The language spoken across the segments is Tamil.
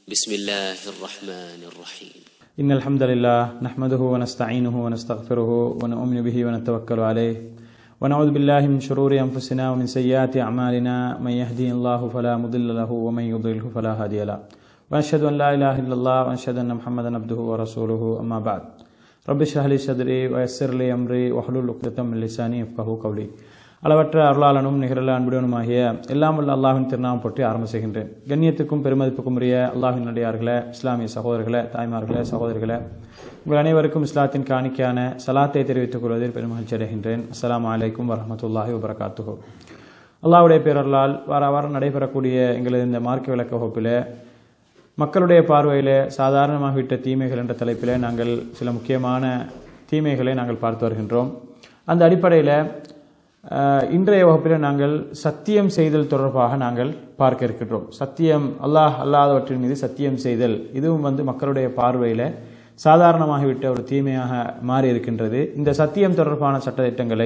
بسم الله الرحمن الرحيم إن الحمد لله نحمده ونستعينه ونستغفره ونؤمن به ونتوكل عليه ونعوذ بالله من شرور أنفسنا ومن سيئات أعمالنا من يهدي الله فلا مضل له ومن يضلله فلا هادي له وأشهد أن لا إله إلا الله وأشهد أن محمدا عبده ورسوله أما بعد رب اشرح لي صدري ويسر لي أمري واحلل عقدة من لساني يفقهوا قولي அளவற்ற அருளாளனும் நிகரல அன்புடனுமாகிய எல்லாம் உள்ள அல்லாஹின் திருநாமம் பற்றி ஆரம்ப செய்கின்றேன் கண்ணியத்துக்கும் பெருமதிப்புக்கும் உரிய அல்லாஹின் நடிகார்களே இஸ்லாமிய சகோதரர்களே தாய்மார்களே சகோதரர்களே உங்கள் அனைவருக்கும் இஸ்லாத்தின் காணிக்கையான சலாத்தை தெரிவித்துக் கொள்வதில் பெருமகிழ்ச்சி அடைகின்றேன் அஸ்ஸலாமு அலைக்கும் வரஹமத்துல்லாஹி வபரகாத்துஹு அல்லாஹ்வுடைய பேரர்களால் வார வாரம் நடைபெறக்கூடிய எங்களது இந்த மார்க்க விளக்க வகுப்பில் மக்களுடைய பார்வையில் சாதாரணமாக விட்ட தீமைகள் என்ற தலைப்பில் நாங்கள் சில முக்கியமான தீமைகளை நாங்கள் பார்த்து வருகின்றோம் அந்த அடிப்படையில் அஹ், இன்றைய வகுப்பில் நாங்கள் சத்தியம் செய்தல் தொடர்பாக நாங்கள் பார்க்க இருக்கின்றோம் சத்தியம் அல்லாஹ் அல்லாதவற்றின் மீது சத்தியம் செய்தல் இதுவும் வந்து மக்களுடைய பார்வையில் சாதாரணமாகிவிட்ட ஒரு தீமையாக மாறி இருக்கின்றது இந்த சத்தியம் தொடர்பான சட்டத்திட்டங்களை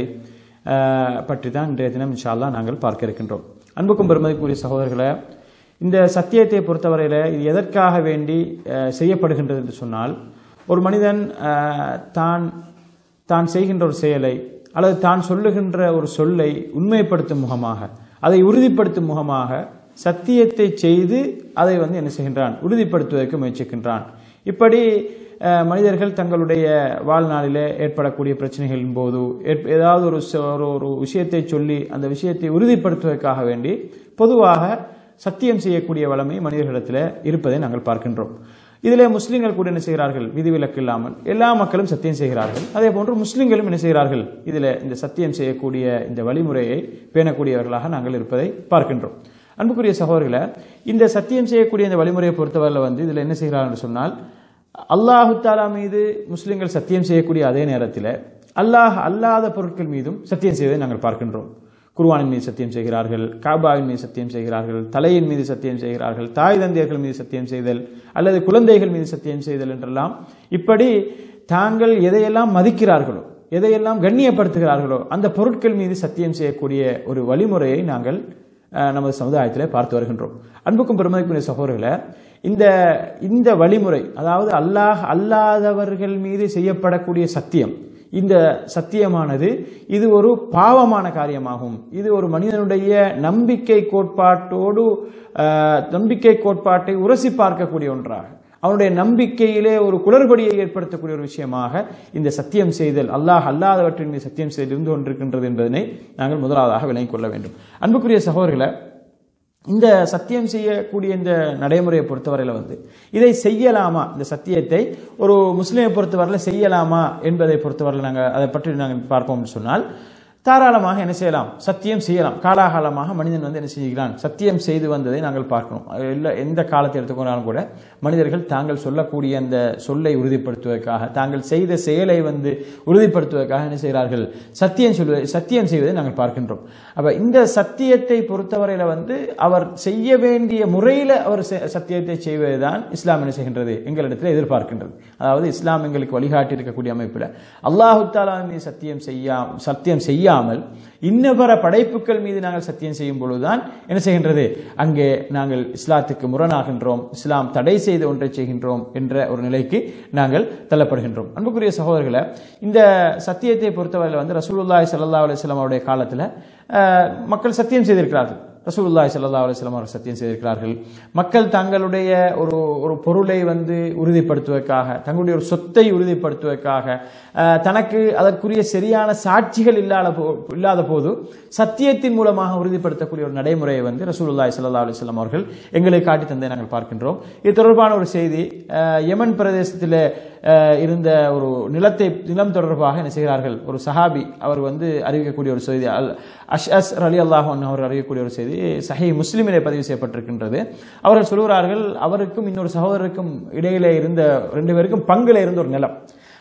அஹ், பற்றி தான் இன்றைய தினம் இன்ஷா அல்லாஹ் நாங்கள் பார்க்க இருக்கின்றோம் அன்புக்கும் பெருமதிக்குரிய சகோதரர்களை இந்த சத்தியத்தை பொறுத்தவரையில் இது எதற்காக வேண்டி அஹ், செய்யப்படுகின்றது என்று சொன்னால் ஒரு மனிதன் அஹ், தான் தான் செய்கின்ற ஒரு செயலை அல்லது தான் சொல்லுகின்ற ஒரு சொல்லை உண்மைப்படுத்தும் முகமாக அதை உறுதிப்படுத்தும் முகமாக சத்தியத்தை செய்து அதை வந்து என்ன செய்கின்றான் உறுதிப்படுத்துவதற்கு முயற்சிக்கின்றான் இப்படி அஹ், மனிதர்கள் தங்களுடைய வாழ்நாளிலே ஏற்படக்கூடிய பிரச்சனைகளின் போது ஏற்ப- ஏதாவது ஒரு ச- ஒரு ஒரு விஷயத்தை சொல்லி அந்த விஷயத்தை உறுதிப்படுத்துவதற்காக வேண்டி பொதுவாக சத்தியம் செய்யக்கூடிய வளமை மனிதர்களிடத்தில் இருப்பதை நாங்கள் பார்க்கின்றோம் இதிலே முஸ்லிம்கள் கூட என்ன செய்கிறார்கள் விதிவிலக்கு இல்லாமல் எல்லா மக்களும் சத்தியம் செய்கிறார்கள் அதே போன்று முஸ்லிம்களும் என்ன செய்கிறார்கள் இதில் இந்த சத்தியம் செய்யக்கூடிய இந்த வழிமுறையை பேணக்கூடியவர்களாக நாங்கள் இருப்பதை பார்க்கின்றோம் அன்புக்குரிய சகோதரர்களை இந்த சத்தியம் செய்யக்கூடிய இந்த வழிமுறையை பொறுத்தவரையில் வந்து இதில் என்ன செய்கிறார்கள் என்று சொன்னால் அல்லாஹு தாலா மீது முஸ்லிம்கள் சத்தியம் செய்யக்கூடிய அதே நேரத்தில் அல்லாஹ் அல்லாத பொருட்கள் மீதும் சத்தியம் செய்வதை நாங்கள் பார்க்கின்றோம் குர்ஆனின் மீது சத்தியம் செய்கிறார்கள் காபாவின் மீது சத்தியம் செய்கிறார்கள் தலையின் மீது சத்தியம் செய்கிறார்கள் தாய் தந்தையர்கள் மீது சத்தியம் செய்தல் அல்லது குழந்தைகள் மீது சத்தியம் செய்தல் என்றெல்லாம் இப்படி தாங்கள் எதையெல்லாம் மதிக்கிறார்களோ எதையெல்லாம் கண்ணியப்படுத்துகிறார்களோ அந்த பொருட்கள் மீது சத்தியம் செய்யக்கூடிய ஒரு வழிமுறையை நாங்கள் அஹ், நமது சமுதாயத்தில் பார்த்து வருகின்றோம் அன்புக்கும் பெருமதிக்குரிய சகோதரர்களை இந்த இந்த வழிமுறை அதாவது அல்லாஹ் அல்லாதவர்கள் மீது செய்யப்படக்கூடிய சத்தியம் இந்த சத்தியமானது இது ஒரு பாவமான காரியமாகும் இது ஒரு மனிதனுடைய நம்பிக்கை கோட்பாட்டோடு அஹ், நம்பிக்கை கோட்பாட்டை உரசி பார்க்கக்கூடிய ஒன்றாக அவனுடைய நம்பிக்கையிலே ஒரு குளறுபடியை ஏற்படுத்தக்கூடிய ஒரு விஷயமாக இந்த சத்தியம் செய்தல் அல்லாஹ் அல்லாதவற்றின் மீது சத்தியம் செய்து இருந்து கொண்டிருக்கின்றது என்பதனை நாங்கள் முதலாவதாக விளங்கிக் கொள்ள வேண்டும் அன்புக்குரிய சகோதரர்களை இந்த சத்தியம் செய்யக்கூடிய இந்த நடைமுறையை பொறுத்தவரையில் வந்து இதை செய்யலாமா இந்த சத்தியத்தை ஒரு முஸ்லீமை பொறுத்தவரையில் செய்யலாமா என்பதை பொறுத்தவரையில் நாங்கள் அதை பற்றி நாங்கள் பார்ப்போம்னு சொன்னால் தாராளமாக என்ன செய்யலாம் சத்தியம் செய்யலாம் காலாகாலமாக மனிதன் வந்து என்ன செய்கிறான் சத்தியம் செய்து வந்ததை நாங்கள் பார்க்கணும் அது எல்லா எந்த காலத்தை எடுத்துக்கொண்டாலும் கூட மனிதர்கள் தாங்கள் சொல்லக்கூடிய அந்த சொல்லை உறுதிப்படுத்துவதற்காக தாங்கள் செய்த செயலை வந்து உறுதிப்படுத்துவதற்காக என்ன செய்கிறார்கள் சத்தியம் சொல்வதை சத்தியம் செய்வதை நாங்கள் பார்க்கின்றோம் அப்ப இந்த சத்தியத்தை பொறுத்தவரையில வந்து அவர் செய்ய வேண்டிய முறையில் அவர் செ- சத்தியத்தை செய்வதுதான் இஸ்லாம் என்ன செய்கின்றது எங்களிடத்தில் எதிர்பார்க்கின்றது அதாவது இஸ்லாம் எங்களுக்கு வழிகாட்டி இருக்கக்கூடிய அமைப்பில் அல்லாஹு தாலா மீது சத்தியம் செய்யா சத்தியம் செய்யாமல் இன்னபிற படைப்புகள் மீது நாங்கள் சத்தியம் செய்யும் பொழுதுதான் என்ன செய்கின்றது அங்கே நாங்கள் இஸ்லாத்துக்கு முரணாகின்றோம் இஸ்லாம் தடை செய்து ஒன்றை செய்கின்றோம் என்ற ஒரு நிலைக்கு நாங்கள் தள்ளப்படுகின்றோம் அன்புக்குரிய சகோதரர்களை இந்த சத்தியத்தை பொறுத்தவரையில் வந்து ரசூலுல்லாஹி ஸல்லல்லாஹு அலைஹி வஸல்லம் அவருடைய காலத்தில் அஹ், மக்கள் சத்தியம் செய்திருக்கிறார்கள் ரசூலுல்லாஹி ஸல்லல்லாஹு அலைஹி வஸல்லம் அவர்கள் சத்தியம் செய்திருக்கிறார்கள் மக்கள் தங்களுடைய ஒரு ஒரு பொருளை வந்து உறுதிப்படுத்துவதற்காக தங்களுடைய ஒரு சொத்தை உறுதிப்படுத்துவதற்காக அஹ், தனக்கு அதற்குரிய சரியான சாட்சிகள் இல்லாத போ இல்லாத போது சத்தியத்தின் மூலமாக உறுதிப்படுத்தக்கூடிய ஒரு நடைமுறையை வந்து ரசூலுல்லாஹி ஸல்லல்லாஹு அலைஹி வஸல்லம் அவர்கள் எங்களை காட்டி தந்தை நாங்கள் பார்க்கின்றோம் இது தொடர்பான ஒரு செய்தி அஹ், யமன் பிரதேசத்தில் அஹ், இருந்த ஒரு நிலத்தை நிலம் தொடர்பாக என்ன செய்கிறார்கள் ஒரு சஹாபி அவர் வந்து அறிவிக்கக்கூடிய ஒரு செய்தி அல் அஷ் அஸ் அலி அல்லாஹ் அவர் அறிவிக்கக்கூடிய ஒரு செய்தி சஹி முஸ்லிமிலே பதிவு செய்யப்பட்டிருக்கின்றது அவர்கள் சொல்கிறார்கள் அவருக்கும் இன்னொரு சகோதரருக்கும் இடையிலே இருந்த ரெண்டு பேருக்கும் பங்குல இருந்த ஒரு நிலம்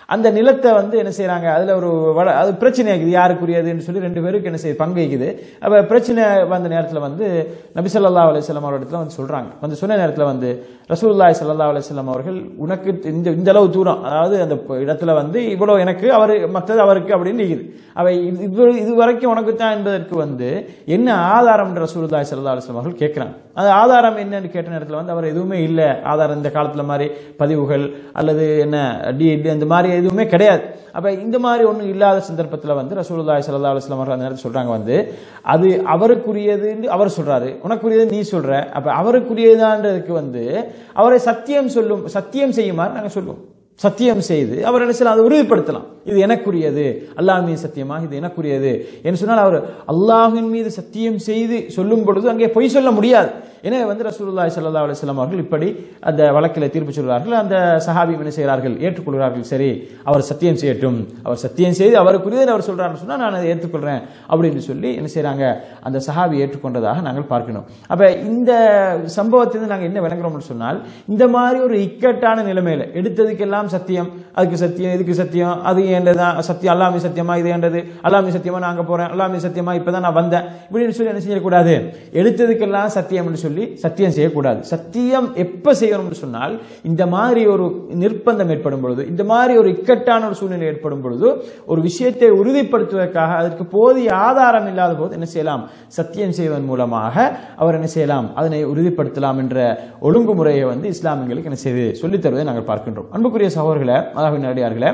அந்த நிலத்தை வந்து என்ன செய்றாங்க அதுல ஒரு வட அது பிரச்சனை இருக்குது யாருக்குரியதுன்னு சொல்லி ரெண்டு பேருக்கு என்ன செய்யுது பங்கு இருக்குது அப்ப பிரச்சனை வந்த நேரத்துல வந்து நபி ஸல்லல்லாஹு அலைஹி வஸல்லம் அவரோட இடத்துல வந்து சொல்றாங்க வந்து சொன்ன நேரத்துல வந்து ரசூலுல்லாஹி ஸல்லல்லாஹு அலைஹி வஸல்லம் அவர்கள் உனக்கு இந்த இந்த அளவு தூரம் அதாவது அந்த இடத்துல வந்து இவ்வளவு எனக்கு அவர் மற்றது அவருக்கு அப்படின்னு இருக்குது அவை இது இது- இது வரைக்கும் உனக்கு தான் என்பதற்கு வந்து என்ன ஆதாரம் என்று ரசூலுல்லாஹி ஸல்லல்லாஹு அலைஹி வஸல்லம் அவர்கள் கேட்கிறாங்க அது ஆதாரம் என்னன்னு கேட்ட நேரத்துல வந்து அவர் எதுவுமே இல்லை ஆதாரம் இந்த காலத்துல மாதிரி பதிவுகள் அல்லது என்ன டி இந்த மாதிரி எதுவுமே கிடையாது அப்ப இந்த மாதிரி ஒண்ணும் இல்லாத சந்தர்ப்பத்துல வந்து ரசூலுல்லாஹி ஸல்லல்லாஹு அலைஹி வஸல்லம் அவர்கள் அந்த நேரத்தில் சொல்றாங்க வந்து அது அவருக்குரியதுன்னு அவர் சொல்றாரு உனக்குரியது நீ சொல்ற அப்ப அவருக்குரியதான்றதுக்கு வந்து அவரை சத்தியம் சொல்லும் சத்தியம் செய்யுமாறு நாங்க சொல்லுவோம் சத்தியம் செய்து அவர் என்ன செய்யலாம் அதை உறுதிப்படுத்தலாம் இது எனக்குரியது அல்லாஹ் மீது சத்தியமா இது எனக்குரியது என்று சொன்னால் அவர் அல்லாஹின் மீது சத்தியம் செய்து சொல்லும் பொழுது அங்கே பொய் சொல்ல முடியாது எனவே வந்து ரசூலுல்லாஹி ஸல்லல்லாஹு அலைஹி வஸல்லம் அவர்கள் இப்படி அந்த வழக்கில் தீர்ப்பு சொல்கிறார்கள் அந்த சஹாபி என்ன செய்கிறார்கள் ஏற்றுக்கொள்கிறார்கள் சரி அவர் சத்தியம் செய்யட்டும் அவர் சத்தியம் செய்து அவருக்குரியதை அவர் சொல்றாருன்னு சொன்னா நான் அதை ஏற்றுக்கொள்றேன் அப்படின்னு சொல்லி என்ன செய்றாங்க அந்த சஹாபி ஏற்றுக்கொண்டதாக நாங்கள் பார்க்கணும் அப்ப இந்த சம்பவத்திலிருந்து நாங்கள் என்ன விளங்குறோம்னு சொன்னால் இந்த மாதிரி ஒரு இக்கட்டான நிலைமையில எடுத்ததுக்கெல்லாம் சத்தியம் அதுக்கு சத்தியம் இதுக்கு சத்தியம் அது ஏண்டதான் சத்தியம் அல்லாமி சத்தியமா இது ஏண்டது அல்லாமி சத்தியமா நான் அங்க போறேன் அல்லாமி சத்தியமா இப்பதான் நான் வந்தேன் இப்படின்னு சொல்லி என்ன செய்யக்கூடாது எடுத்ததுக்கெல்லாம் சத்தியம்னு சொல்லி சத்தியம் செய்யக்கூடாது சத்தியம் எப்ப செய்யணும்னு சொன்னால் இந்த மாதிரி ஒரு நிர்பந்தம் ஏற்படும் பொழுது இந்த மாதிரி ஒரு இக்கட்டான ஒரு சூழ்நிலை ஏற்படும் பொழுது ஒரு விஷயத்தை உறுதிப்படுத்துவதற்காக அதற்கு போதிய ஆதாரம் இல்லாத போது என்ன செய்யலாம் சத்தியம் செய்வதன் மூலமாக அவர் என்ன செய்யலாம் அதனை உறுதிப்படுத்தலாம் என்ற ஒழுங்குமுறையை வந்து இஸ்லாமியங்களுக்கு என்ன செய்து சொல்லித் தருவதை நாங்கள் பார்க்கின்றோம் அன்புக்குரிய சகோதரர்களே அதாவது நேரடியார்களே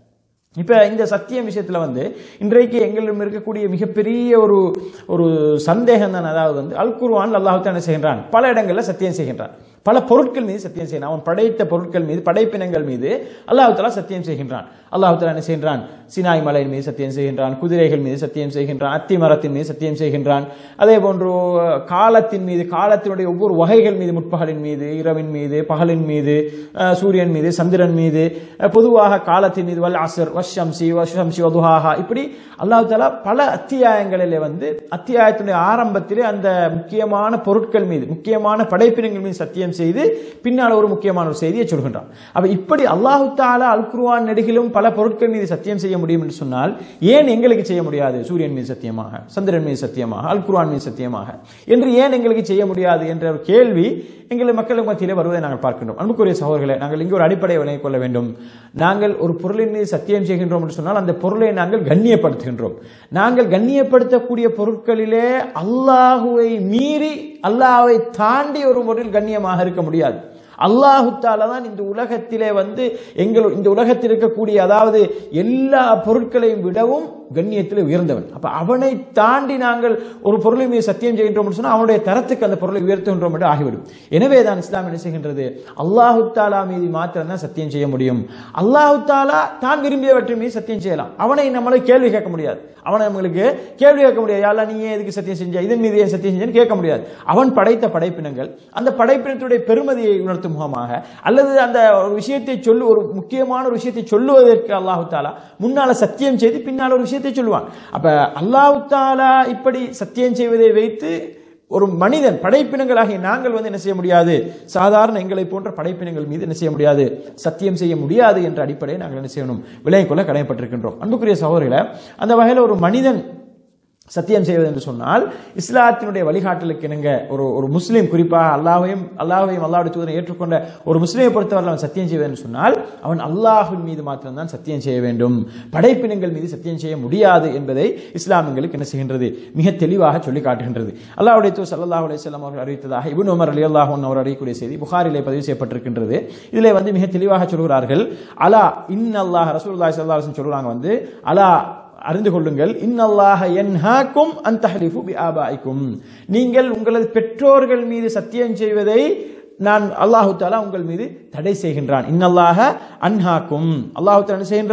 இப்ப இந்த சத்தியம் விஷயத்துல வந்து இன்றைக்கு எங்களிடம் இருக்கக்கூடிய மிகப்பெரிய ஒரு ஒரு சந்தேகம் தான் அதாவது வந்து அல் குர்ஆன் அல்லாஹ் என்ன செய்கின்றான் பல இடங்கள்ல சத்தியம் செய்கின்றான் பல பொருட்கள் மீது சத்தியம் செய்கிறான் அவன் படைத்த பொருட்கள் மீது படைப்பினங்கள் மீது அல்லாஹ் தஆலா சத்தியம் செய்கின்றான் அல்லாஹ் தஆலா என்ன செய்கின்றான் சினாய் மலையின் மீது சத்தியம் செய்கின்றான் குதிரைகள் மீது சத்தியம் செய்கின்றான் அத்தி மரத்தின் மீது சத்தியம் செய்கின்றான் அதே போன்று காலத்தின் மீது காலத்தினுடைய ஒவ்வொரு வகைகள் மீது முற்பகலின் மீது இரவின் மீது பகலின் மீது அஹ், சூரியன் மீது சந்திரன் மீது அஹ், பொதுவாக காலத்தின் மீது வல் அசர் வஷம்சி வஷம்சி வதுஹாஹா இப்படி அல்லாஹ் தஆலா பல அத்தியாயங்களிலே வந்து அத்தியாயத்தினுடைய ஆரம்பத்திலே அந்த முக்கியமான பொருட்கள் மீது முக்கியமான படைப்பினங்கள் மீது சத்தியம் செய்து பின்னால் ஒரு முக்கியமான ஒரு செய்தியை சொல்கின்றான் அப்ப இப்படி அல்லாஹு தாலா அல் குர்ஆன் நெடுகிலும் பல பொருட்கள் மீது சத்தியம் செய்ய முடியும் என்று சொன்னால் ஏன் எங்களுக்கு செய்ய முடியாது சூரியன் மீது சத்தியமாக சந்திரன் மீது சத்தியமாக அல் குர்ஆன் மீது சத்தியமாக என்று ஏன் எங்களுக்கு செய்ய முடியாது என்ற ஒரு கேள்வி எங்களை மக்களுக்கு மத்தியிலே வருவதை நாங்கள் பார்க்கின்றோம் அன்புக்குரிய சகோதரர்களே நாங்கள் இங்கே ஒரு அடிப்படையை விளங்கிக் கொள்ள வேண்டும் நாங்கள் ஒரு பொருளின் மீது சத்தியம் செய்கின்றோம் என்று சொன்னால் அந்த பொருளை நாங்கள் கண்ணியப்படுத்துகின்றோம் நாங்கள் கண்ணியப்படுத்தக்கூடிய பொருட்களிலே அல்லாஹுவை மீறி அல்லாஹ்வை தாண்டி ஒரு பொருள் கண்ணியமாக இருக்க முடியாது அல்லாஹு தாலா தான் இந்த உலகத்திலே வந்து எங்கள் இந்த உலகத்தில் இருக்கக்கூடிய அதாவது எல்லா பொருட்களையும் விடவும் கண்ணியத்தில் உயர்ந்தவன் அப்ப அவனை தாண்டி நாங்கள் ஒரு பொருளை மீது சத்தியம் செய்கின்றோம் என்று சொன்னால் அவனுடைய தரத்துக்கு அந்த பொருளை உயர்த்துகின்றோம் என்று ஆகிவிடும் எனவே தான் இஸ்லாம் என்ன செய்கின்றது அல்லாஹு தாலா மீது மாத்திரம் தான் சத்தியம் செய்ய முடியும் அல்லாஹு தாலா தான் விரும்பியவற்றை மீது சத்தியம் செய்யலாம் அவனை நம்மளை கேள்வி கேட்க முடியாது அவனை நம்மளுக்கு கேள்வி கேட்க முடியாது யாரா நீ ஏன் எதுக்கு சத்தியம் செஞ்ச இதன் மீது ஏன் சத்தியம் செஞ்சேன்னு கேட்க முடியாது அவன் படைத்த படைப்பினங்கள் அந்த படைப்பினத்துடைய பெருமதியை உணர்த்தும் முகமாக அல்லது அந்த ஒரு விஷயத்தை சொல்லு ஒரு முக்கியமான ஒரு விஷயத்தை சொல்லுவதற்கு அல்லாஹு தாலா முன்னால சத்தியம் செய்து பின்னால் ஒரு விஷயத்தை சொல்லுவான் அப்ப அல்லாஹு தாலா இப்படி சத்தியம் செய்வதை வைத்து ஒரு மனிதன் படைப்பினங்களாகிய நாங்கள் வந்து என்ன செய்ய முடியாது சாதாரண எங்களை போன்ற படைப்பினங்கள் மீது என்ன செய்ய முடியாது சத்தியம் செய்ய முடியாது என்ற அடிப்படையை நாங்கள் என்ன செய்யணும் விலகிக் கொள்ள கடமைப்பட்டிருக்கின்றோம் அன்புக்குரிய சகோதரர்களை அந்த வகையில் ஒரு மனிதன் சத்தியம் செய்வது என்று சொன்னால் இஸ்லாத்தினுடைய வழிகாட்டலுக்கு இணங்க ஒரு ஒரு முஸ்லீம் குறிப்பாக அல்லாஹையும் அல்லாஹையும் அல்லாஹுடைய தூதரை ஏற்றுக்கொண்ட ஒரு முஸ்லீமை பொறுத்தவரை அவன் சத்தியம் செய்வது என்று சொன்னால் அவன் அல்லாஹின் மீது மாத்திரம்தான் சத்தியம் செய்ய வேண்டும் படைப்பினங்கள் மீது சத்தியம் செய்ய முடியாது என்பதை இஸ்லாமியங்களுக்கு என்ன செய்கின்றது மிக தெளிவாக சொல்லி காட்டுகின்றது அல்லாஹுடைய தூர் சல்லாஹ் அலையம் அவர்கள் அறிவித்ததாக இபுன் உமர் அலி அல்லாஹன் அவர் அறியக்கூடிய செய்தி புகாரிலே பதிவு செய்யப்பட்டிருக்கின்றது இதிலே வந்து மிக தெளிவாக சொல்கிறார்கள் அலா இன் அல்லாஹ் ரசூலுல்லாஹி ஸல்லல்லாஹு அலைஹி வஸல்லம் சொல்றாங்க வந்து அலா அறிந்து கொள்ளுங்கள் இன்னல்லாஹ யன்ஹாக்கும் அன் தஹ்லிஃபு பி ஆபாயிக்கும் நீங்கள் உங்களது பெற்றோர்கள் மீது சத்தியம் செய்வதை நான் அல்லாஹு தாலா உங்கள் மீது தடை செய்கின்றான் இன்னல்லாஹ அன்ஹாக்கும் அல்லாஹு தாலா என்ன செய்கின்றான்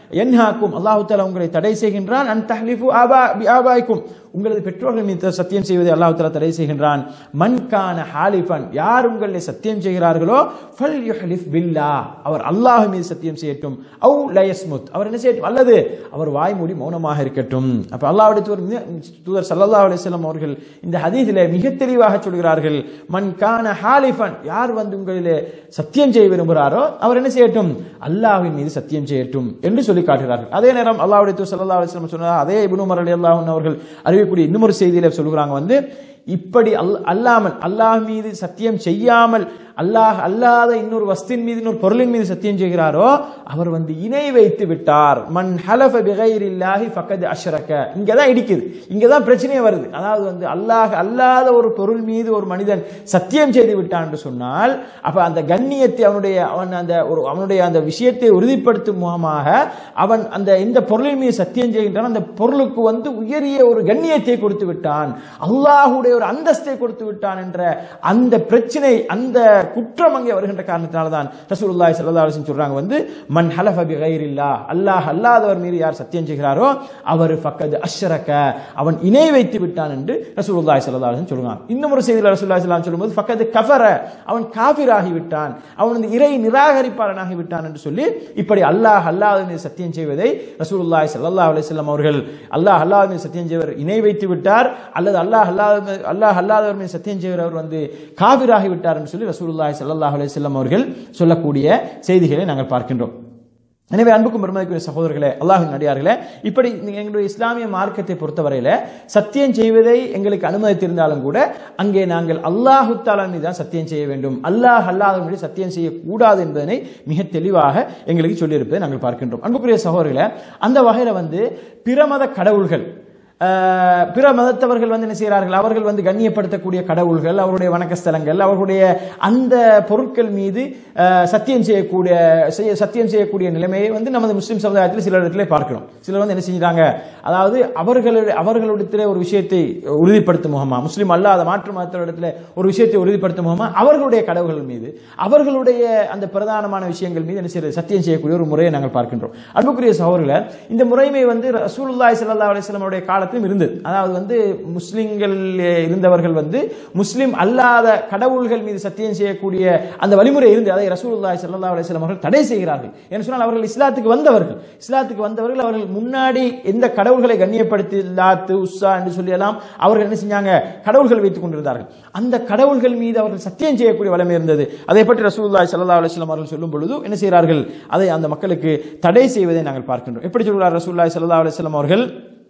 என்ஹாக்கும் அல்லாஹு தாலா உங்களை தடை செய்கின்றான் அன் தஹ்லிஃபு ஆபா பி ஆபாய்க்கும் உங்களது பெற்றோர்கள் மீது சத்தியம் செய்வதை அல்லாஹ் தாலா தடை செய்கின்றான் மன்கான ஹாலிஃபன் யார் உங்களை சத்தியம் செய்கிறார்களோ ஃபல் யுஹ்லிஃப் பில்லா அவர் அல்லாஹ் மீது சத்தியம் செய்யட்டும் அவு லயஸ்முத் அவர் என்ன செய்யட்டும் அல்லது அவர் வாய் மூடி மௌனமாக இருக்கட்டும் அப்ப அல்லாஹ்வுடைய தூதர் மிக- தூதர் ஸல்லல்லாஹு அலைஹி வஸல்லம் அவர்கள் இந்த ஹதீஸிலே மிக தெளிவாக சொல்கிறார்கள் மன் கான ஹாலிஃபன் யார் வந்து உங்களிலே சத்தியம் செய்ய விரும்புகிறாரோ அவர் என்ன செய்யட்டும் அல்லாஹ்வின் மீது சத்தியம் செய்யட்டும் என்று சொல்லி காட்டுகிறார்கள் அதே நேரம் அல்லாஹ்வுடைய தூதர் ஸல்லல்லாஹு அலைஹி வஸல்லம் சொன்னார் அதே இப்னு உமர் ரலியல்லாஹு அன்ஹு அவர்கள் அறிவிக்கக்கூடிய இன்னொரு செய்தியில சொல்கிறாங்க வந்து இப்படி அல் அல்லாமல் அல்லாஹ் மீது சத்தியம் செய்யாமல் அல்லாஹ் அல்லாத இன்னொரு வஸ்தின் மீது இன்னொரு பொருளின் மீது சத்தியம் செய்கிறாரோ அவர் வந்து இணை வைத்து விட்டார் மன் ஹலஃப பிகைரில்லாஹி ஃபக்கத் அஷ்ரக இங்க தான் இடிக்குது இங்க தான் பிரச்சனையே வருது அதாவது வந்து அல்லாஹ் அல்லாத ஒரு பொருள் மீது ஒரு மனிதன் சத்தியம் செய்து விட்டான் என்று சொன்னால் அப்ப அந்த கண்ணியத்தை அவனுடைய அவன் அந்த ஒரு அவனுடைய அந்த விஷயத்தை உறுதிப்படுத்தும் முகமாக அவன் அந்த எந்த பொருளின் மீது சத்தியம் செய்கின்றான் அந்த பொருளுக்கு வந்து உயரிய ஒரு கண்ணியத்தை கொடுத்து விட்டான் அல்லாஹுடைய ஒரு அந்தஸ்தை கொடுத்து விட்டான் என்ற அந்த பிரச்சனை அந்த குற்றம் அங்கே வருகின்ற காரணத்தினால தான் ரசூலுல்லாஹி ஸல்லல்லாஹு அலைஹி வஸல்லம் சொல்றாங்க வந்து மன் ஹலஃப பிகைரில்லா அல்லாஹ் அல்லாதவர் மீது யார் சத்தியம் செய்கிறாரோ அவர் ஃபக்கத் அஷ்ரக அவன் இணை வைத்து விட்டான் என்று ரசூலுல்லாஹி ஸல்லல்லாஹு அலைஹி வஸல்லம் சொல்றாங்க இன்னும் ஒரு செய்தியில் ரசூலுல்லாஹி ஸல்லல்லாஹு அலைஹி வஸல்லம் சொல்லும்போது ஃபக்கத் கஃபர அவன் காஃபிராகி விட்டான் அவன் வந்து இறை நிராகரிப்பாளனாகி விட்டான் என்று சொல்லி இப்படி அல்லாஹ் அல்லாஹ் மீது சத்தியம் செய்வதை ரசூலுல்லாஹி ஸல்லல்லாஹு அலைஹி வஸல்லம் அவர்கள் அல்லாஹ் அல்லாஹ் மீது சத்தியம் செய்வர் இணை வைத்து விட்டார் அல்லது அல்லாஹ் அல்லாஹ் மீது- அல்லாஹ் அல்லாதவர் மீது சத்தியம் செய்கிறவர் வந்து காபிராகி விட்டார் என்று சொல்லி ரசூலுல்லாஹி ஸல்லல்லாஹு அலைஹி வஸல்லம் அவர்கள் சொல்லக்கூடிய செய்திகளை நாங்கள் பார்க்கின்றோம் எனவே அன்புக்கும் பெருமதிக்குரிய சகோதரர்களே அல்லாஹின் நடிகார்களே இப்படி நீங்க எங்களுடைய இஸ்லாமிய மார்க்கத்தை பொறுத்தவரையில சத்தியம் செய்வதை எங்களுக்கு அனுமதித்திருந்தாலும் கூட அங்கே நாங்கள் அல்லாஹு தாலா மீது தான் சத்தியம் செய்ய வேண்டும் அல்லாஹ் அல்லாத மீது சத்தியம் செய்யக்கூடாது என்பதனை மிக தெளிவாக எங்களுக்கு சொல்லியிருப்பதை நாங்கள் பார்க்கின்றோம் அன்புக்குரிய சகோதரர்களே அந்த வகையில வந்து பிரமத கடவுள்கள் ஆஹ், பிற மதத்தவர்கள் வந்து என்ன செய்கிறார்கள் அவர்கள் வந்து கண்ணியப்படுத்தக்கூடிய கடவுள்கள் அவருடைய வணக்கஸ்தலங்கள் அவர்களுடைய அந்த பொருட்கள் மீது ஆஹ், சத்தியம் செய்யக்கூடிய செய்ய- சத்தியம் செய்யக்கூடிய நிலைமையை வந்து நமது முஸ்லிம் சமுதாயத்தில் சில இடத்துல பார்க்கிறோம் சிலர் வந்து என்ன செஞ்சுறாங்க அதாவது அவர்களுடைய அவர்களுடைய ஒரு விஷயத்தை உறுதிப்படுத்தும் முகமா முஸ்லிம் அல்லாத மாற்று மதத்திடத்துல ஒரு விஷயத்தை உறுதிப்படுத்தும் முகமா அவர்களுடைய கடவுள்கள் மீது அவர்களுடைய அந்த பிரதானமான விஷயங்கள் மீது என்ன செய்யறது சத்தியம் செய்யக்கூடிய ஒரு முறையை நாங்கள் பார்க்கின்றோம் அன்புக்குரிய சகோதரர்களே இந்த முறைமை வந்து ரசூலுல்லாஹி ஸல்லல்லாஹு அலைஹி வஸல்லம் அவருடைய காலத்திலும் இருந்தது அதாவது வந்து முஸ்லிம்கள் இருந்தவர்கள் வந்து முஸ்லிம் அல்லாத கடவுள்கள் மீது சத்தியம் செய்யக்கூடிய அந்த வழிமுறை இருந்து அதை ரசூலுல்லாஹி ஸல்லல்லாஹு அலைஹி வஸல்லம் அவர்கள் தடை செய்கிறார்கள் என்று சொன்னால் அவர்கள் இஸ்லாத்துக்கு வந்தவர்கள் இஸ்லாத்துக்கு வந்தவர்கள் அவர்கள் முன்னாடி எந்த கடவுள்களை கண்ணியப்படுத்தி லாத்து உஸ்ஸா என்று சொல்லி எல்லாம் அவர்கள் என்ன செஞ்சாங்க கடவுள்கள் வைத்துக் கொண்டிருந்தார்கள் அந்த கடவுள்கள் மீது அவர்கள் சத்தியம் செய்யக்கூடிய வலிமை இருந்தது அதை பற்றி ரசூலுல்லாஹி ஸல்லல்லாஹு அலைஹி வஸல்லம் அவர்கள் சொல்லும் பொழுது என்ன செய்கிறார்கள் அதை அந்த மக்களுக்கு தடை செய்வதை நாங்கள் பார்க்கின்றோம் எப்படி சொல்கிறார் ரசூலுல்லாஹி ஸல்லல்லாஹு அலைஹி வஸல்லம் அவர்கள்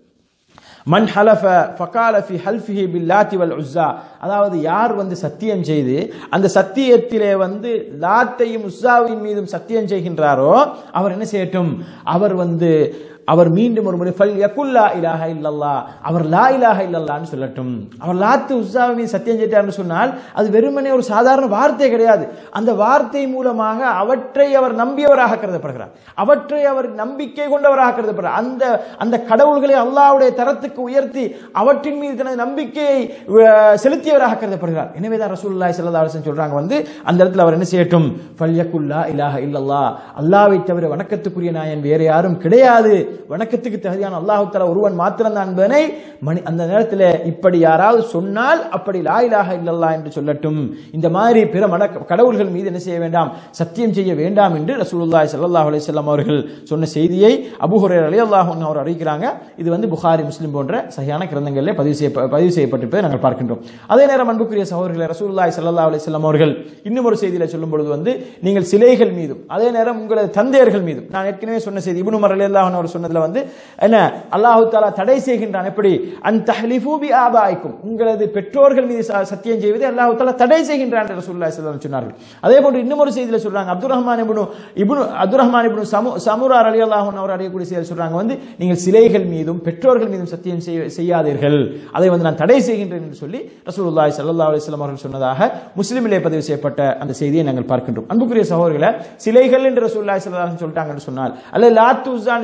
மன் ஹலஃப ஃபகால ஃபி ஹல்ஃபிஹி பில்லாத்தி வல் உஸ்ஸா அதாவது யார் வந்து சத்தியம் செய்து அந்த சத்தியத்திலே வந்து லாத்தையும் உஸ்ஸாவின் மீதும் சத்தியம் செய்கின்றாரோ அவர் என்ன செய்யட்டும் அவர் வந்து அவர் மீண்டும் ஒரு முறை ஃபல் யகுல்லா இலாஹ இல்லல்லா அவர் லா இலாஹ இல்லல்லான்னு சொல்லட்டும் அவர் லாத்து உஸ்ஸாவை மீது சத்தியம் செய்தார்னு சொன்னால் அது வெறுமனே ஒரு சாதாரண வார்த்தை கிடையாது அந்த வார்த்தை மூலமாக அவற்றை அவர் நம்பியவராக கருதப்படுகிறார் அவற்றை அவர் நம்பிக்கை கொண்டவராக கருதப்படுறார் அந்த அந்த கடவுள்களை அல்லாஹ்வுடைய தரத்துக்கு உயர்த்தி அவற்றின் மீது தனது நம்பிக்கையை அஹ், செலுத்தியவராக கருதப்படுகிறார் எனவே தான் ரசூலுல்லாஹி ஸல்லல்லாஹு அலைஹி வஸல்லம் சொல்றாங்க வந்து அந்த இடத்துல அவர் என்ன செய்யட்டும் ஃபல்யகுல்லா இலாஹ இல்லல்லா அல்லாஹ்வை தவிர வணக்கத்துக்குரிய நாயன் வேற யாரும் கிடையாது வணக்கத்துக்கு தகுதியான அல்லாஹ் தஆலா ஒருவன் மாத்திரம்தான் என்பதனை மணி அந்த நேரத்தில் இப்படி யாராவது சொன்னால் அப்படி லா இலாஹ இல்லல்லா என்று சொல்லட்டும் இந்த மாதிரி பிற மட கடவுள்கள் மீது என்ன செய்ய வேண்டாம் சத்தியம் செய்ய வேண்டாம் என்று ரசூலுல்லாஹி ஸல்லல்லாஹு அலைஹி வஸல்லம் அவர்கள் சொன்ன செய்தியை அபூ ஹுரைரா ரலியல்லாஹு அன்ஹு அவர் அறிவிக்கிறாங்க இது வந்து புகாரி முஸ்லிம் போன்ற சரியான கிரந்தங்களிலே பதிவு செய்ய பதிவு செய்யப்பட்டிருப்பதை நாங்கள் பார்க்கின்றோம் அதே நேரம் அன்புக்குரிய சகோதரர்களே ரசூலுல்லாஹி ஸல்லல்லாஹு அலைஹி வஸல்லம் அவர்கள் இன்னும் ஒரு செய்தியில சொல்லும் பொழுது வந்து நீங்கள் சிலைகள் மீதும் அதே நேரம் உங்களது தந்தையர்கள் மீதும் நான் ஏற்கனவே சொன்ன செய்தி இப்னு உமர் ரலியல்லாஹு அன்ஹு அவர் சொன்னதுல வந்து என்ன அல்லாஹ் தஆலா தடை செய்கின்றான் எப்படி அன் தஹ்லிஃபு பி ஆபாய்க்கும் உங்களது பெற்றோர்கள் மீது ச- சத்தியம் செய்வதை அல்லாஹ் தஆலா தடை செய்கின்றான் என்று ரசூலுல்லாஹி ஸல்லல்லாஹு அலைஹி வஸல்லம் சொன்னார்கள் அதே போன்று இன்னும் ஒரு செய்தியில சொல்றாங்க அப்துல் ரஹ்மான் இப்னு இப்னு அப்துல் ரஹ்மான் இப்னு சமு சமுரா ரலியல்லாஹு அன்ஹு அவர் அறியக்கூடிய செய்தி சொல்றாங்க வந்து நீங்கள் சிலைகள் மீதும் பெற்றோர்கள் மீதும் சத்தியம் செய்ய- செய்யாதீர்கள் அதை வந்து நான் தடை செய்கின்றேன் என்று சொல்லி ரசூலுல்லாஹி ஸல்லல்லாஹு அலைஹி வஸல்லம் அவர்கள் சொன்னதாக முஸ்லிமிலே பதிவு செய்யப்பட்ட அந்த செய்தியை நாங்கள் பார்க்கின்றோம் அன்புக்குரிய சகோதரர்களே சிலைகள் என்று ரசூலுல்லாஹி ஸல்லல்லாஹு அலைஹி வஸல்லம் சொல்லிட்டாங்கன்னு சொன்னால் அல்லது லாத்து உஸ்ஸான்னு சொல்லிட்டாங்கன்னு சொன்னால்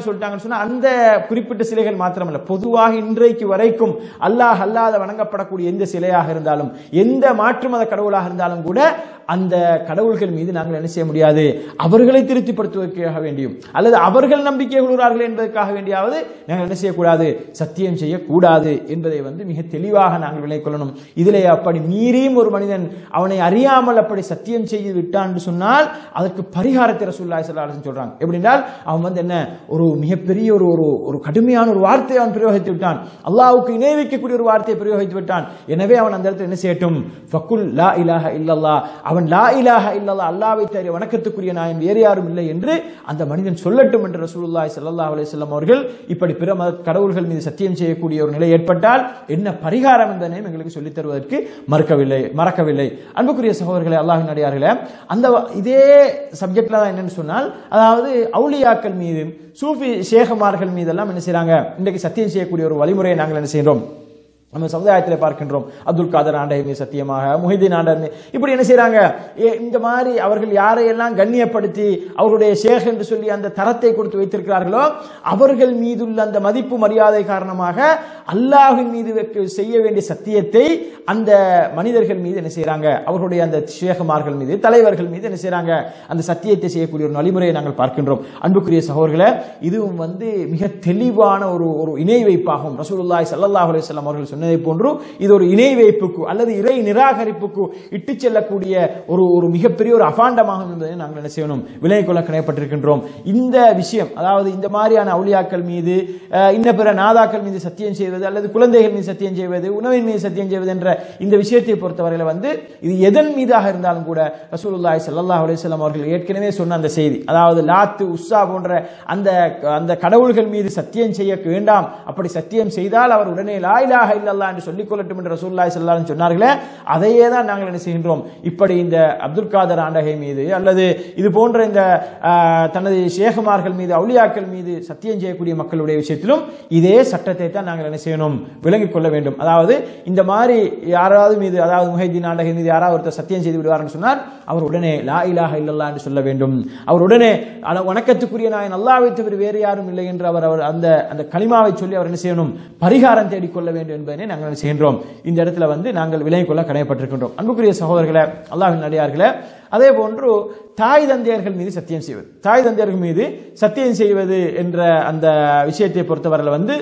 சொன்னா அந்த குறிப்பிட்ட சிலைகள் மாத்திரமல்ல பொதுவாக இன்றைக்கு வரைக்கும் அல்லாஹ் அல்லாத வணங்கப்படக்கூடிய எந்த சிலையாக இருந்தாலும் எந்த மாற்று மத கடவுளாக இருந்தாலும் கூட அந்த கடவுள்கள் மீது நாங்கள் என்ன செய்ய முடியாது அவர்களை திருப்திப்படுத்துவதற்காக வேண்டியும் அல்லது அவர்கள் நம்பிக்கை கொள்கிறார்கள் என்பதற்காக வேண்டியாவது நாங்கள் என்ன செய்யக்கூடாது சத்தியம் செய்யக்கூடாது என்பதை வந்து மிக தெளிவாக நாங்கள் விலை கொள்ளணும் இதிலே அப்படி மீறியும் ஒரு மனிதன் அவனை அறியாமல் அப்படி சத்தியம் செய்து விட்டான் என்று சொன்னால் அதற்கு பரிகாரத்தை ரசூல்லாய் சல்லாஹ் சொல்றாங்க எப்படின்றால் அவன் வந்து என்ன ஒரு மிகப்பெரிய ஒரு ஒரு ஒரு கடுமையான ஒரு வார்த்தையை அவன் பிரயோகித்து விட்டான் அல்லாஹ்வுக்கு இணை வைக்கக்கூடிய ஒரு வார்த்தையை பிரயோகித்து விட்டான் எனவே அவன் அந்த இடத்துல என்ன செய்யட்டும் ஃபக்குல் லா இலாஹ இல்லல்லா அவன் லா இலாஹ இல்லல்லா அல்லாவை தவிர வணக்கத்துக்குரிய நாயன் வேறு யாரும் இல்லை என்று அந்த மனிதன் சொல்லட்டும் என்று ரசூலுல்லாஹி ஸல்லல்லாஹு அலைஹி வஸல்லம் அவர்கள் இப்படி பிற மத கடவுள்கள் மீது சத்தியம் செய்யக்கூடிய ஒரு நிலை ஏற்பட்டால் என்ன பரிகாரம் என்பதனையும் எங்களுக்கு சொல்லித் தருவதற்கு மறக்கவில்லை மறக்கவில்லை அன்புக்குரிய சகோதரர்களே அல்லாஹின் அடியார்களே அந்த இதே சப்ஜெக்ட்ல தான் என்னன்னு சொன்னால் அதாவது அவுலியாக்கள் மீது சூஃபி ஷேகமார்கள் மீதெல்லாம் என்ன செய்றாங்க இன்றைக்கு சத்தியம் செய்யக்கூடிய ஒரு வழிமுறையை நாங்கள் என்ன செய்கிறோம் நம்ம சமுதாயத்தில் பார்க்கின்றோம் அப்துல் காதர் ஆண்டை மீது சத்தியமாக முஹிதீன் ஆண்டர் மீது இப்படி என்ன செய்றாங்க ஏ- இந்த மாதிரி அவர்கள் யாரையெல்லாம் கண்ணியப்படுத்தி அவருடைய ஷேக் என்று சொல்லி அந்த தரத்தை கொடுத்து வைத்திருக்கிறார்களோ அவர்கள் மீதுள்ள அந்த மதிப்பு மரியாதை காரணமாக அல்லாஹ்வின் மீது வைக்க- செய்ய வேண்டிய சத்தியத்தை அந்த மனிதர்கள் மீது என்ன செய்றாங்க அவர்களுடைய அந்த ஷேகமார்கள் மீது தலைவர்கள் மீது என்ன செய்றாங்க அந்த சத்தியத்தை செய்யக்கூடிய ஒரு வழிமுறையை நாங்கள் பார்க்கின்றோம் அன்புக்குரிய சகோதரர்களே இதுவும் வந்து மிக தெளிவான ஒரு ஒரு இணை வைப்பாகும் ரசூலுல்லாஹி ஸல்லல்லாஹு அலைஹி வஸல்லம் அவர்கள் சொன்னதை போன்று இது ஒரு இணை வைப்புக்கு அல்லது இறை நிராகரிப்புக்கு இட்டு செல்லக்கூடிய ஒரு ஒரு மிகப்பெரிய ஒரு அபாண்டமாகும் என்பதை நாங்கள் என்ன செய்யணும் விலை கொள்ள கணையப்பட்டிருக்கின்றோம் இந்த விஷயம் அதாவது இந்த மாதிரியான அவுலியாக்கள் மீது அஹ், இன்ன பிற நாதாக்கள் மீது சத்தியம் செய்வது அல்லது குழந்தைகள் மீது சத்தியம் செய்வது உணவின் மீது சத்தியம் செய்வது என்ற இந்த விஷயத்தை பொறுத்தவரையில வந்து இது எதன் மீதாக இருந்தாலும் கூட ரசூலுல்லாஹி ஸல்லல்லாஹு அலைஹி வஸல்லம் அவர்கள் ஏற்கனவே சொன்ன அந்த செய்தி அதாவது லாத்து உஸ்ஸா போன்ற அந்த அந்த கடவுள்கள் மீது சத்தியம் செய்ய வேண்டாம் அப்படி சத்தியம் செய்தால் அவர் உடனே லா இலாஹ இல்லல்லாஹ் என்று சொல்லிக் கொள்ளட்டும் என்று ரசூலுல்லாஹி ஸல்லல்லாஹு அலைஹி வஸல்லம் சொன்னார்களே அதையே தான் நாங்கள் என்ன செய்கின்றோம் இப்படி இந்த அப்துல் காதர் ஆண்டகை மீது அல்லது இது போன்ற இந்த ஆஹ், தனது ஷேகுமார்கள் மீது அவுலியாக்கள் மீது சத்தியம் செய்யக்கூடிய மக்களுடைய விஷயத்திலும் இதே சட்டத்தை தான் நாங்கள் என்ன செய்யணும் விளங்கிக் கொள்ள வேண்டும் அதாவது இந்த மாதிரி யாராவது மீது அதாவது முஹைதீன் ஆண்டகை மீது யாராவது ஒருத்தர் சத்தியம் செய்து விடுவார்னு சொன்னால் அவர் உடனே லா இலாஹ இல்லல்லாஹ் என்று சொல்ல வேண்டும் அவர் உடனே அல- வணக்கத்துக்குரிய நாயன் அல்லாஹ்வை தவிர வேறு யாரும் இல்லை என்று அவர் அவர் அந்த அந்த கலிமாவை சொல்லி அவர் என்ன செய்யணும் பரிகாரம் தேடிக்கொள்ள வேண்டும் என்பதனை நாங்கள் என்ன செய்கின்றோம் இந்த இடத்துல வந்து நாங்கள் விலகிக் கொள்ள கடமைப்பட்டிருக்கின்றோம் அன்புக்குரிய சகோதரர்களே அல்லாஹ்வின் அடியார்களே அதே போன்று தாய் தந்தையர்கள் மீது சத்தியம் செய்வது தாய் தந்தையர்கள் மீது சத்தியம் செய்வது என்ற அந்த விஷயத்தை பொறுத்தவரையில் வந்து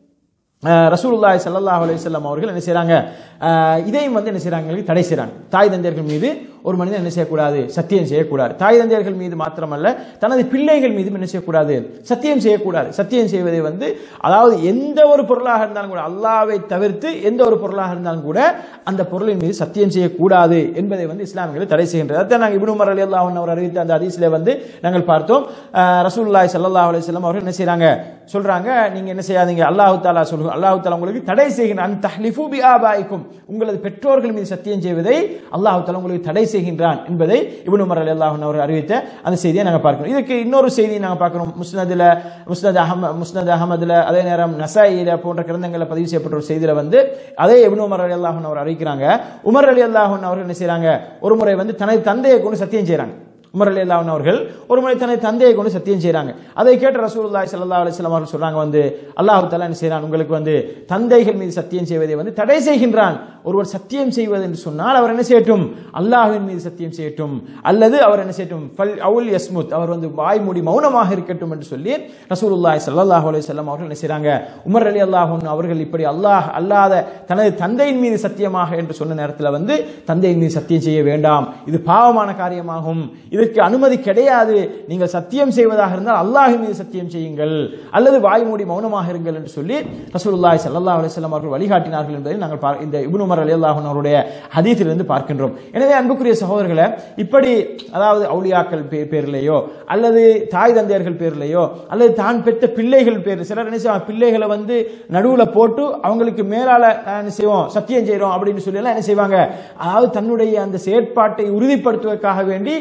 அஹ், ரசூலுல்லாஹி ஸல்லல்லாஹு அலைஹி வஸல்லம் அவர்கள் என்ன செய்றாங்க அஹ், இதையும் வந்து என்ன செய்றாங்க எங்களுக்கு தடை செய்றாங்க தாய் தந்தையர்கள் மீது ஒரு மனிதன் என்ன செய்யக்கூடாது சத்தியம் செய்யக்கூடாது தாய் தந்தையர்கள் மீது மாத்திரமல்ல தனது பிள்ளைகள் மீதும் என்ன செய்யக்கூடாது சத்தியம் செய்யக்கூடாது சத்தியம் செய்வதை வந்து அதாவது எந்த ஒரு பொருளாக இருந்தாலும் கூட அல்லாவை தவிர்த்து எந்த ஒரு பொருளாக இருந்தாலும் கூட அந்த பொருளின் மீது சத்தியம் செய்யக்கூடாது என்பதை வந்து இஸ்லாமியர்கள் தடை செய்கின்றது அதான் நாங்கள் இப்னு உமர் ரலியல்லாஹு அன்ஹு அவர் அறிவித்த அந்த ஹதீஸ்ல வந்து நாங்கள் பார்த்தோம் அஹ், ரசூலுல்லாஹி ஸல்லல்லாஹு அலைஹி வஸல்லம் அவர்கள் என்ன செய்றாங்க சொல்றாங்க நீங்க என்ன செய்யாதீங்க அல்லாஹ் தாலா சொல்லுங்க அல்லாஹ் தாலா உங்களுக்கு தடை செய்கின்றான் அன் தஹ்லிஃபு பி ஆபாயிக்கும் உங்களது பெற்றோர்கள் மீது சத்தியம் செய்வதை அல்லாஹ் தாலா உங்களுக்கு தடை செய்கின்றான் என்பதை இப்னு உமர் ரலியல்லாஹு அன்ஹு அவர் அறிவித்த அந்த செய்தியை நாங்கள் பார்க்கிறோம் இதுக்கு இன்னொரு செய்தி நாங்கள் பார்க்கிறோம் முஸ்னதுல முஸ்னத் அஹம முஸ்னத் அகமதுல அதே நேரம் நசாயில போன்ற கிரந்தங்களில் பதிவு செய்யப்பட்ட ஒரு செய்தியில வந்து அதே இப்னு உமர் அலி அல்லாஹன் அவர் அறிவிக்கிறாங்க உமர் அலி அல்லாஹன் அவர்கள் என்ன செய்றாங்க ஒரு முறை வந்து தனது தந்தையை கொண்டு சத்தியம் செய்றாங்க உமர் அலி அல்லாஹன் அவர்கள் ஒரு முறை தனது தந்தையை கொண்டு சத்தியம் செய்றாங்க அதை கேட்ட ரசூலுல்லாஹி ஸல்லல்லாஹு அலைஹி வஸல்லம் அவர்கள் சொல்றாங்க வந்து அல்லாஹ் தஆலா என்ன செய்றான் உங்களுக்கு வந்து தந்தைகள் மீது சத்தியம் செய்வதை வந்து தடை செய்கின்றான் ஒருவர் சத்தியம் செய்வது என்று சொன்னால் அவர் என்ன செய்யட்டும் அல்லாஹ்வின் மீது சத்தியம் செய்யட்டும் அல்லது அவர் என்ன செய்யட்டும் ஃபல் அவுல் யஸ்முத் அவர் வந்து வாய் மூடி மௌனமாக இருக்கட்டும் என்று சொல்லி ரசூலுல்லாஹி ஸல்லல்லாஹு அலைஹி வஸல்லம் அவர்கள் என்ன செய்றாங்க உமர் அலி அல்லாஹ் அவர்கள் இப்படி அல்லாஹ் அல்லாத தனது தந்தையின் மீது சத்தியமாக என்று சொன்ன நேரத்தில் வந்து தந்தையின் மீது சத்தியம் செய்ய வேண்டாம் இது பாவமான காரியமாகும் இதற்கு அனுமதி கிடையாது நீங்கள் சத்தியம் செய்வதாக இருந்தால் அல்லாஹ் மீது சத்தியம் செய்யுங்கள் அல்லது வாய் மூடி மௌனமாக இருங்கள் என்று சொல்லி ரசூலுல்லாஹி ஸல்லல்லாஹு அலைஹி வஸல்லம் அவர்கள் வழிகாட்டினார்கள் என்பதை நாங்கள் பார்- இந்த இப்னு உமர் ரலியல்லாஹு அன்ஹு அவருடைய ஹதீஸிலிருந்து பார்க்கின்றோம் எனவே அன்புக்குரிய சகோதரர்களே இப்படி அதாவது அவுலியாக்கள் பே- பேர்லயோ அல்லது தாய் தந்தையர்கள் பேர்லயோ அல்லது தான் பெற்ற பிள்ளைகள் பேர் சிலர் என்ன செய்வாங்க பிள்ளைகளை வந்து நடுவுல போட்டு அவங்களுக்கு மேலால நான் என்ன செய்வோம் சத்தியம் செய்றோம் அப்படின்னு சொல்லி எல்லாம் என்ன செய்வாங்க அதாவது தன்னுடைய அந்த செயற்பாட்டை உறுதிப்படுத்துவதற்காக வேண்டி எதை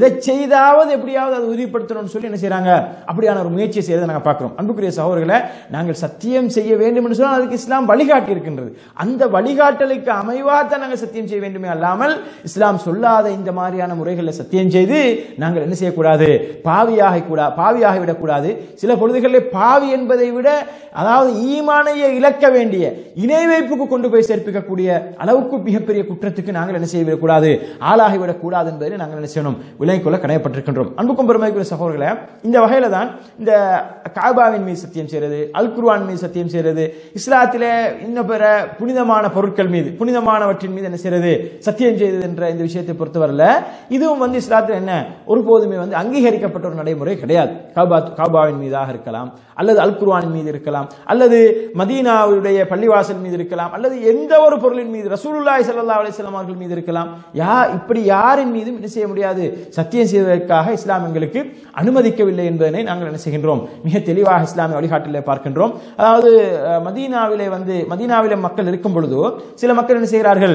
எதை செய்தாவது எப்படியாவது அதை உறுதிப்படுத்தணும்னு சொல்லி என்ன செய்றாங்க அப்படியான ஒரு முயற்சியை செய்யறதை நாங்கள் பார்க்கிறோம் அன்புக்குரிய சகோதரர்களை நாங்கள் சத்தியம் செய்ய வேண்டும் என்று சொன்னால் அதுக்கு இஸ்லாம் வழிகாட்டி இருக்கின்றது அந்த வழிகாட்டலுக்கு அமைவாக நாங்கள் சத்தியம் செய்ய வேண்டுமே அல்லாமல் இஸ்லாம் சொல்லாத இந்த மாதிரியான முறைகளில் சத்தியம் செய்து நாங்கள் என்ன செய்யக்கூடாது பாவியாக கூட பாவியாக விடக்கூடாது சில பொழுதுகளில் பாவி என்பதை விட அதாவது ஈமானையை இழக்க வேண்டிய இணை வைப்புக்கு கொண்டு போய் சேர்ப்பிக்கக்கூடிய அளவுக்கு மிகப்பெரிய குற்றத்துக்கு நாங்கள் என்ன செய்யவிடக்கூடாது ஆளாகிவிடக் கூடாது என்பதை நாங்கள் என்ன செய்யணும் விலகிக் கொள்ள கடமைப்பட்டிருக்கின்றோம் அன்புக்கும் பெருமைக்குரிய சகோதரர்களே இந்த வகையில தான் இந்த காபாவின் மீது சத்தியம் செய்யறது அல் குர்ஆன் மீது சத்தியம் செய்யறது இஸ்லாத்திலே இன்னும் பிற புனிதமான பொருட்கள் மீது புனிதமானவற்றின் மீது என்ன செய்யறது சத்தியம் செய்தது என்ற இந்த விஷயத்தை பொறுத்தவரையில இதுவும் வந்து இஸ்லாத்தில் என்ன ஒருபோதுமே வந்து அங்கீகரிக்கப்பட்ட ஒரு நடைமுறை கிடையாது காபா காபாவின் மீதாக இருக்கலாம் அல்லது அல் குர்ஆனின் மீது இருக்கலாம் அல்லது மதீனாவுடைய பள்ளிவாசல் மீது இருக்கலாம் அல்லது எந்த ஒரு பொருளின் மீது ரசூலுல்லாஹி ஸல்லல்லாஹு அலைஹி வஸல்லம் அவர்கள் மீது இருக்கலாம் யா இப்படி யாரின் மீதும் என்ன செய்ய முடியாது சத்தியம் செய்வதற்காக இஸ்லாம் எங்களுக்கு அனுமதிக்கவில்லை என்பதனை நாங்கள் என்ன செய்கின்றோம் மிக தெளிவாக இஸ்லாமிய வழிகாட்டிலே பார்க்கின்றோம் அதாவது அஹ், மதீனாவிலே வந்து மதீனாவிலே மக்கள் இருக்கும் பொழுதோ சில மக்கள் என்ன செய்கிறார்கள்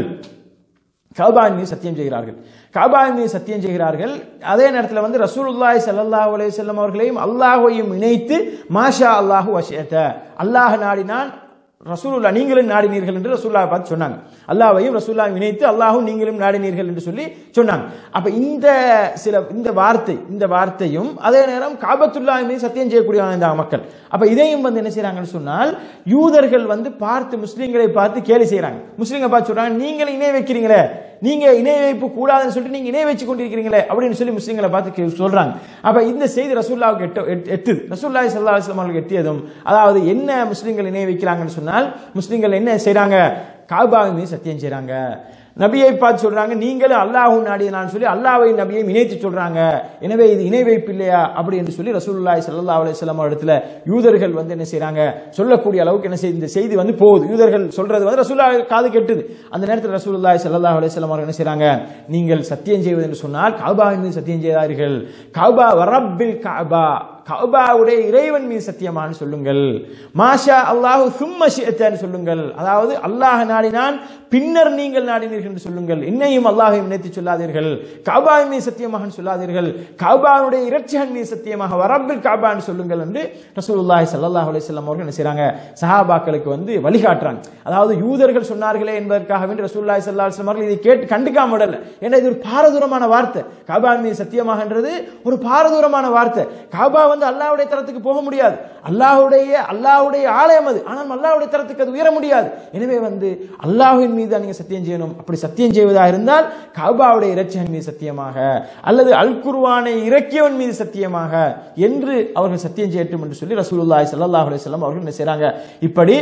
காபாவின் மீது சத்தியம் செய்கிறார்கள் காபாவின் மீது சத்தியம் செய்கிறார்கள் அதே நேரத்தில் வந்து ரசூலுல்லாஹி ஸல்லல்லாஹு அலைஹி வஸல்லம் அவர்களையும் அல்லாஹ்வையும் இணைத்து மாஷா அல்லாஹு வஷியத அல்லாஹ் நாடினான் ரசூலுல்லா நீங்களும் நாடினீர்கள் என்று ரசூலுல்லாஹ் பார்த்து சொன்னாங்க அல்லாஹ்வையும் ரசூலுல்லாஹ் இணைத்து அல்லாஹும் நீங்களும் நாடினீர்கள் என்று சொல்லி சொன்னாங்க அப்ப இந்த சில இந்த வார்த்தை இந்த வார்த்தையும் அதே நேரம் காபத்துல்லாஹ் மீது சத்தியம் செய்யக்கூடிய இந்த மக்கள் அப்ப இதையும் வந்து என்ன செய்றாங்கன்னு சொன்னால் யூதர்கள் வந்து பார்த்து முஸ்லீம்களை பார்த்து கேலி செய்றாங்க முஸ்லீம்களை பார்த்து சொல்றாங்க நீங்கள் இணை வைக்கிறீங்களே நீங்க இணை வைப்பு கூடாதுன்னு சொல்லிட்டு நீங்க இணை வச்சு கொண்டிருக்கிறீங்களே அப்படின்னு சொல்லி முஸ்லீம்களை பார்த்து கே- சொல்றாங்க அப்ப இந்த செய்தி ரசூல்லாவுக்கு எட்ட எட்- எட்டுது ரசூல்லாய் சல்லா அலிஸ்லாம் அவர்களுக்கு எட்டியதும் அதாவது என்ன முஸ்லீம்கள் இணை வைக்கிறாங்கன்னு சொன்னால் முஸ்லீம்கள் என்ன செய்றாங்க காபாவின் மீது சத்தியம் செய்றாங்க நபியை பார்த்து சொல்றாங்க நீங்களும் அல்லாஹ் நாடினான்னு சொல்லி அல்லாஹ்வை நபியை இணைத்து சொல்றாங்க எனவே இது இணை வைப்பு இல்லையா அப்படி என்று சொல்லி ரசூலுல்லாஹி ஸல்லல்லாஹு அலைஹி வஸல்லம் இடத்துல யூதர்கள் வந்து என்ன செய்றாங்க சொல்லக்கூடிய அளவுக்கு என்ன செய்யுது இந்த செய்தி வந்து போகுது யூதர்கள் சொல்றது வந்து ரசூலுல்லாஹ் காது கெட்டுது அந்த நேரத்தில் ரசூலுல்லாஹி ஸல்லல்லாஹு அலைஹி வஸல்லம் அவர்கள் என்ன செய்றாங்க நீங்கள் சத்தியம் செய்வது என்று சொன்னால் கஅபாவின் மீது சத்தியம் செய்தார்கள் கஅபா வரப்பில் கஅபா கஅபாவுடைய இறைவன் மீது சத்தியமான்னு சொல்லுங்கள் மாஷா அல்லாஹு சும்ம ஷிஅத்தன்னு சொல்லுங்கள் அதாவது அல்லாஹ் நாடினான் பின்னர் நீங்கள் நாடினீர்கள் என்று சொல்லுங்கள் என்னையும் அல்லாஹை நினைத்து சொல்லாதீர்கள் கஅபாவின் மீது சத்தியமாக சொல்லாதீர்கள் கஅபாவுடைய இறைச்சியன் மீது சத்தியமாக வரப்பில் கஅபான்னு சொல்லுங்கள் என்று ரசூலுல்லாஹி ஸல்லல்லாஹு அலைஹி வஸல்லம் அவர்கள் என்ன செய்றாங்க சஹாபாக்களுக்கு வந்து வழிகாட்டுறாங்க அதாவது யூதர்கள் சொன்னார்களே என்பதற்காக வேண்டி ரசூலுல்லாஹி ஸல்லல்லாஹு அலைஹி வஸல்லம் அவர்கள் இதை கேட்டு கண்டுக்காம விடல ஏன்னா இது ஒரு பாரதூரமான வார்த்தை கஅபாவின் மீது சத்தியமாகன்றது ஒரு பாரதூரமான வார்த்தை கஅபா வந்து அல்லாஹ்வுடைய தரத்துக்கு போக முடியாது அல்லாஹ்வுடைய அல்லாஹ்வுடைய ஆலயம் அது ஆனால் அல்லாஹ்வுடைய தரத்துக்கு அது உயர முடியாது எனவே வந்து அல்லாஹ்வின் மீது நீங்க சத்தியம் செய்யணும் அப்படி சத்தியம் செய்வதாக இருந்தால் கஅபாவுடைய இறைச்சியன் மீது சத்தியமாக அல்லது அல் குர்ஆனை இறக்கியவன் மீது சத்தியமாக என்று அவர்கள் சத்தியம் செய்யட்டும் என்று சொல்லி ரசூலுல்லாஹி ஸல்லல்லாஹு அலைஹி வஸல்லம் அவர்கள் என்ன செய்றாங்க இப்படி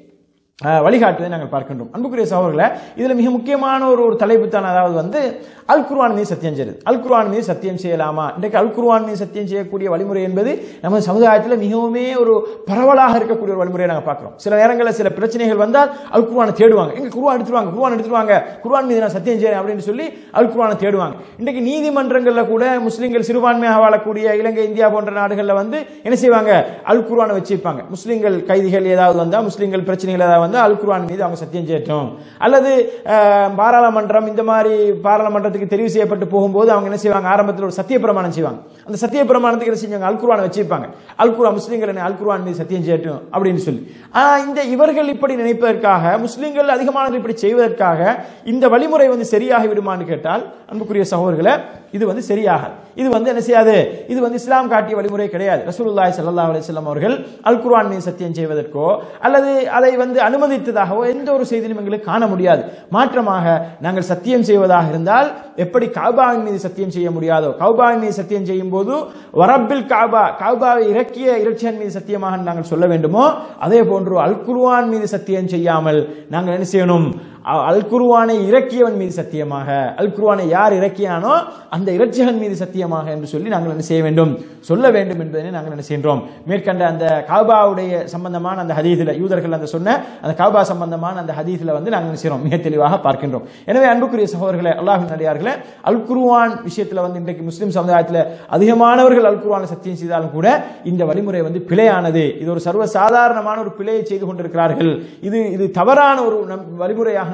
அஹ், வழிகாட்டுவதை நாங்கள் பார்க்கின்றோம் அன்புக்குரிய சகோதரர்களே இதுல மிக முக்கியமான ஒரு ஒரு தலைப்பு தான் அதாவது வந்து அல் குர்ஆன் மீது சத்தியம் செய்யுது அல் குர்ஆன் மீது சத்தியம் செய்யலாமா இன்றைக்கு அல் குர்ஆன் மீது சத்தியம் செய்யக்கூடிய வழிமுறை என்பது நம்ம சமுதாயத்தில் மிகவுமே ஒரு பரவலாக இருக்கக்கூடிய ஒரு வழிமுறையை நாங்கள் பார்க்கிறோம் சில நேரங்களில் சில பிரச்சனைகள் வந்தால் அல் குர்ஆனை தேடுவாங்க எங்க குர்ஆன் எடுத்துருவாங்க குர்ஆன் எடுத்துருவாங்க குர்ஆன் மீது நான் சத்தியம் செய்யறேன் அப்படின்னு சொல்லி அல் குர்ஆனை தேடுவாங்க இன்றைக்கு நீதிமன்றங்களில் கூட முஸ்லிம்கள் சிறுபான்மையாக வாழக்கூடிய இலங்கை இந்தியா போன்ற நாடுகளில் வந்து என்ன செய்வாங்க அல் குர்ஆனை வச்சிருப்பாங்க முஸ்லிம்கள் கைதிகள் ஏதாவது வந்தா முஸ்லிம்கள் பிரச்சனைகள் ஏதாவது வந்தா அல் குர்ஆன் மீது அவங்க சத்தியம் செய்யட்டும் அல்லது அஹ், பாராளுமன்றம் இந்த மாதிரி பாராளுமன்றத்துக்கு தெரிவு செய்யப்பட்டு போகும்போது அவங்க என்ன செய்வாங்க ஆரம்பத்தில் ஒரு சத்திய பிரமாணம் செய்வாங்க அந்த சத்திய பிரமாணத்துக்கு என்ன செஞ்சாங்க அல் குர்ஆனை வச்சிருப்பாங்க அல் குர்ஆன் முஸ்லிம்கள் என்ன அல் குர்ஆன் மீது சத்தியம் செய்யட்டும் அப்படின்னு சொல்லி ஆனா இந்த இவர்கள் இப்படி நினைப்பதற்காக முஸ்லிம்கள் அதிகமானவர்கள் இப்படி செய்வதற்காக இந்த வழிமுறை வந்து சரியாகி விடுமான்னு கேட்டால் அன்புக்குரிய சகோதரர்களே இது வந்து சரியாக இது வந்து என்ன செய்யாது இது வந்து இஸ்லாம் காட்டிய வழிமுறை கிடையாது ரசூலுல்லாஹி ஸல்லல்லாஹு அலைஹி வஸல்லம் அவர்கள் அல் குர்ஆன் மீது சத்தியம் செய்வதற்கோ அல்லது அதை வந்து அனுமதித்ததாகவோ எந்த ஒரு செய்தியிலும் எங்களுக்கு காண முடியாது மாற்றமாக நாங்கள் சத்தியம் செய்வதாக இருந்தால் எப்படி காபாவின் மீது சத்தியம் செய்ய முடியாதோ கௌபாவின் மீது சத்தியம் செய்யும் போது வரப்பில் காபா காபாவை இறக்கிய இறைச்சியன் மீது சத்தியமாக நாங்கள் சொல்ல வேண்டுமோ அதே போன்று அல் குர்ஆன் மீது சத்தியம் செய்யாமல் நாங்கள் என்ன செய்யணும் அ- அல் குர்ஆனை இறக்கியவன் மீது சத்தியமாக அல் குர்ஆனை யார் இறக்கியானோ அந்த இறைச்சியன் மீது சத்தியமாக என்று சொல்லி நாங்கள் என்ன செய்ய வேண்டும் சொல்ல வேண்டும் என்பதை நாங்கள் என்ன செய்கின்றோம் மேற்கண்ட அந்த காபாவுடைய சம்பந்தமான அந்த ஹதீஸில் யூதர்கள் அந்த சொன்ன அந்த காபா சம்பந்தமான அந்த ஹதீஸில் வந்து நாங்கள் என்ன செய்கிறோம் மிக தெளிவாக பார்க்கின்றோம் எனவே அன்புக்குரிய சகோதரர்களே அல்லாஹின் நடிகார்களே அல் குர்ஆன் விஷயத்தில் வந்து இன்றைக்கு முஸ்லிம் சமுதாயத்தில் அதிகமானவர்கள் அல் குர்ஆனை சத்தியம் செய்தாலும் கூட இந்த வழிமுறை வந்து பிழையானது இது ஒரு சர்வ சாதாரணமான ஒரு பிழையை செய்து கொண்டிருக்கிறார்கள் இது இது தவறான ஒரு நம் வழிமுறையாக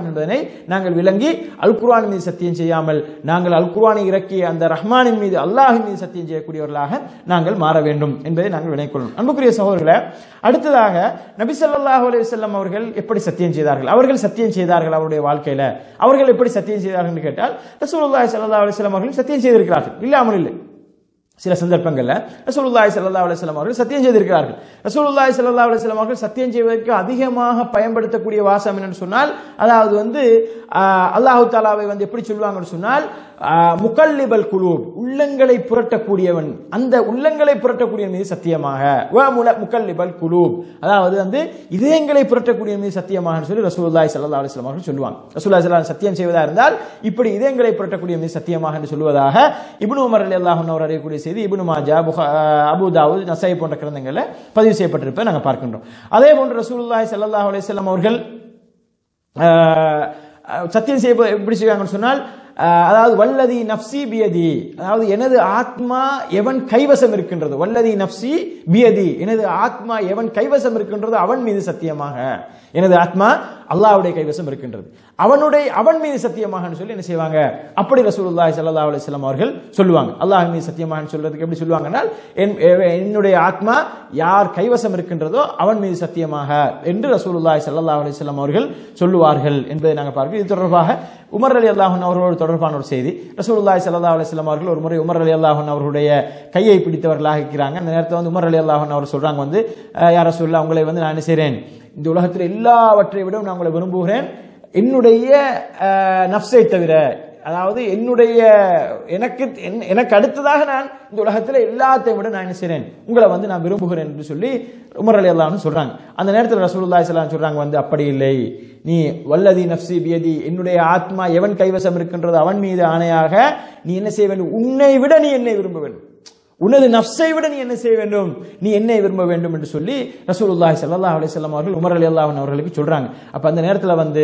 ஆகும் என்பதனை நாங்கள் விளங்கி அல் குர்ஆன் மீது சத்தியம் செய்யாமல் நாங்கள் அல் குர்ஆனை இறக்கிய அந்த ரஹ்மானின் மீது அல்லாஹின் மீது சத்தியம் செய்யக்கூடியவர்களாக நாங்கள் மாற வேண்டும் என்பதை நாங்கள் வினைக்கொள்ளணும் அன்புக்குரிய சகோதரர்களே அடுத்ததாக நபி ஸல்லல்லாஹு அலைஹி வஸல்லம் அவர்கள் எப்படி சத்தியம் செய்தார்கள் அவர்கள் சத்தியம் செய்தார்கள் அவருடைய வாழ்க்கையில அவர்கள் எப்படி சத்தியம் செய்தார்கள் என்று கேட்டால் ரசூலுல்லாஹி ஸல்லல்லாஹு அலைஹி வஸல்லம் அவர்கள் சத்தியம் செய்திருக்கிறார்கள் இல்லாமல் இல்லை சில சந்தர்ப்பங்கள்ல ரசூலுல்லாஹி ஸல்லல்லாஹு அலைஹி வஸல்லம் அவர்கள் சத்தியம் செய்திருக்கிறார்கள் ரசூலுல்லாஹி ஸல்லல்லாஹு அலைஹி வஸல்லம் அவர்கள் சத்தியம் செய்வதற்கு அதிகமாக பயன்படுத்தக்கூடிய வாசம் என்னன்னு சொன்னால் அதாவது வந்து ஆஹ், அல்லாஹு தாலாவை வந்து எப்படி சொல்லுவாங்கன்னு சொன்னால் ஆஹ், முகல்லிபல் குலூப் உள்ளங்களை புரட்டக்கூடியவன் அந்த உள்ளங்களை புரட்டக்கூடிய மீது சத்தியமாக வ முல முகல்லிபல் குலூப் அதாவது வந்து இதயங்களை புரட்டக்கூடிய மீது சத்தியமாக சொல்லி ரசூலுல்லாஹி ஸல்லல்லாஹு அலைஹி வஸல்லம் அவர்கள் சொல்லுவாங்க ரசூலுல்லாஹி ஸல்லல்லாஹு அலைஹி வஸல்லம் சத்தியம் செய்வதா இருந்தால் இப்படி இதயங்களை புரட்டக்கூடிய மீது சத்தியமாக என்று சொல்வதாக இப்னு உமர் ரலியல்லாஹு அன்ஹு அவர் அறியக்கூடிய செய்தி இப்னு மாஜா புகா அபு தாவூத் நசை போன்ற கிரந்தங்களில் பதிவு செய்யப்பட்டிருப்பதை நாங்கள் பார்க்கின்றோம் அதே போன்று ரசூலுல்லாஹி ஸல்லல்லாஹு அலைஹி வஸல்லம் அவர்கள் ஆஹ், சத்தியம் செய்ய எப்படி செய்வாங்கன்னு சொன்னால் ஆஹ், அதாவது வல்லதி நப்சி பியதி அதாவது எனது ஆத்மா எவன் கைவசம் இருக்கின்றது வல்லதி நப்சி பியதி எனது ஆத்மா எவன் கைவசம் இருக்கின்றதோ அவன் மீது சத்தியமாக எனது ஆத்மா அல்லாஹ்வுடைய கைவசம் இருக்கின்றது அவனுடைய அவன் மீது சத்தியமாக சொல்லி என்ன செய்வாங்க அப்படி ரசூலுல்லாஹி ஸல்லல்லாஹு அலைஹி வஸல்லம் அவர்கள் சொல்லுவாங்க அல்லாஹ் மீது சத்தியமாக சொல்றதுக்கு எப்படி சொல்லுவாங்கன்னா என் என்னுடைய ஆத்மா யார் கைவசம் இருக்கின்றதோ அவன் மீது சத்தியமாக என்று ரசூலுல்லாஹி ஸல்லல்லாஹு அலைஹி வஸல்லம் அவர்கள் சொல்லுவார்கள் என்பதை நாங்கள் பார்க்கிறோம் இது தொடர்பாக உமர் அலி அல்லாஹன் அவர்களோடு தொடர்பான ஒரு செய்தி ரசூலுல்லாஹி ஸல்லல்லாஹு அலைஹி வஸல்லம் அவர்கள் ஒரு முறை உமர் அலி அல்லாஹன் அவர்களுடைய கையை பிடித்தவர்களாக இருக்கிறாங்க அந்த நேரத்தில் வந்து உமர் அலி அல்லாஹன் அவர் சொல்றாங்க வந்து அஹ், யார் ரசூலுல்லாஹ் உங்களை வந்து நான் என்ன செய்றேன் இந்த உலகத்தில் எல்லாவற்றை விட நான் உங்களை விரும்புகிறேன் என்னுடைய அஹ், நஃப்ஸை தவிர அதாவது என்னுடைய எனக்கு என்- எனக்கு அடுத்ததாக நான் இந்த உலகத்தில் எல்லாத்தையும் விட நான் என்ன செய்றேன் உங்களை வந்து நான் விரும்புகிறேன் என்று சொல்லி உமர் அலி அல்லாஹ்னு சொல்றாங்க அந்த நேரத்தில் ரசூலுல்லாஹி ஸல்லல்லாஹு சொல்றாங்க வந்து அப்படி இல்லை நீ வல்லதி நஃப்சி பியதி என்னுடைய ஆத்மா எவன் கைவசம் இருக்கின்றதோ அவன் மீது ஆணையாக நீ என்ன செய்ய வேண்டும் உன்னை விட நீ என்னை விரும்ப வேண்டும் உனது நஃப்ஸை விட நீ என்ன செய்ய வேண்டும் நீ என்னை விரும்ப வேண்டும் என்று சொல்லி ரசூலுல்லாஹி ஸல்லல்லாஹு அலைஹி வஸல்லம் அவர்கள் உமர் அலி அல்லாஹ் அவர்களுக்கு சொல்றாங்க அப்ப அந்த நேரத்துல வந்து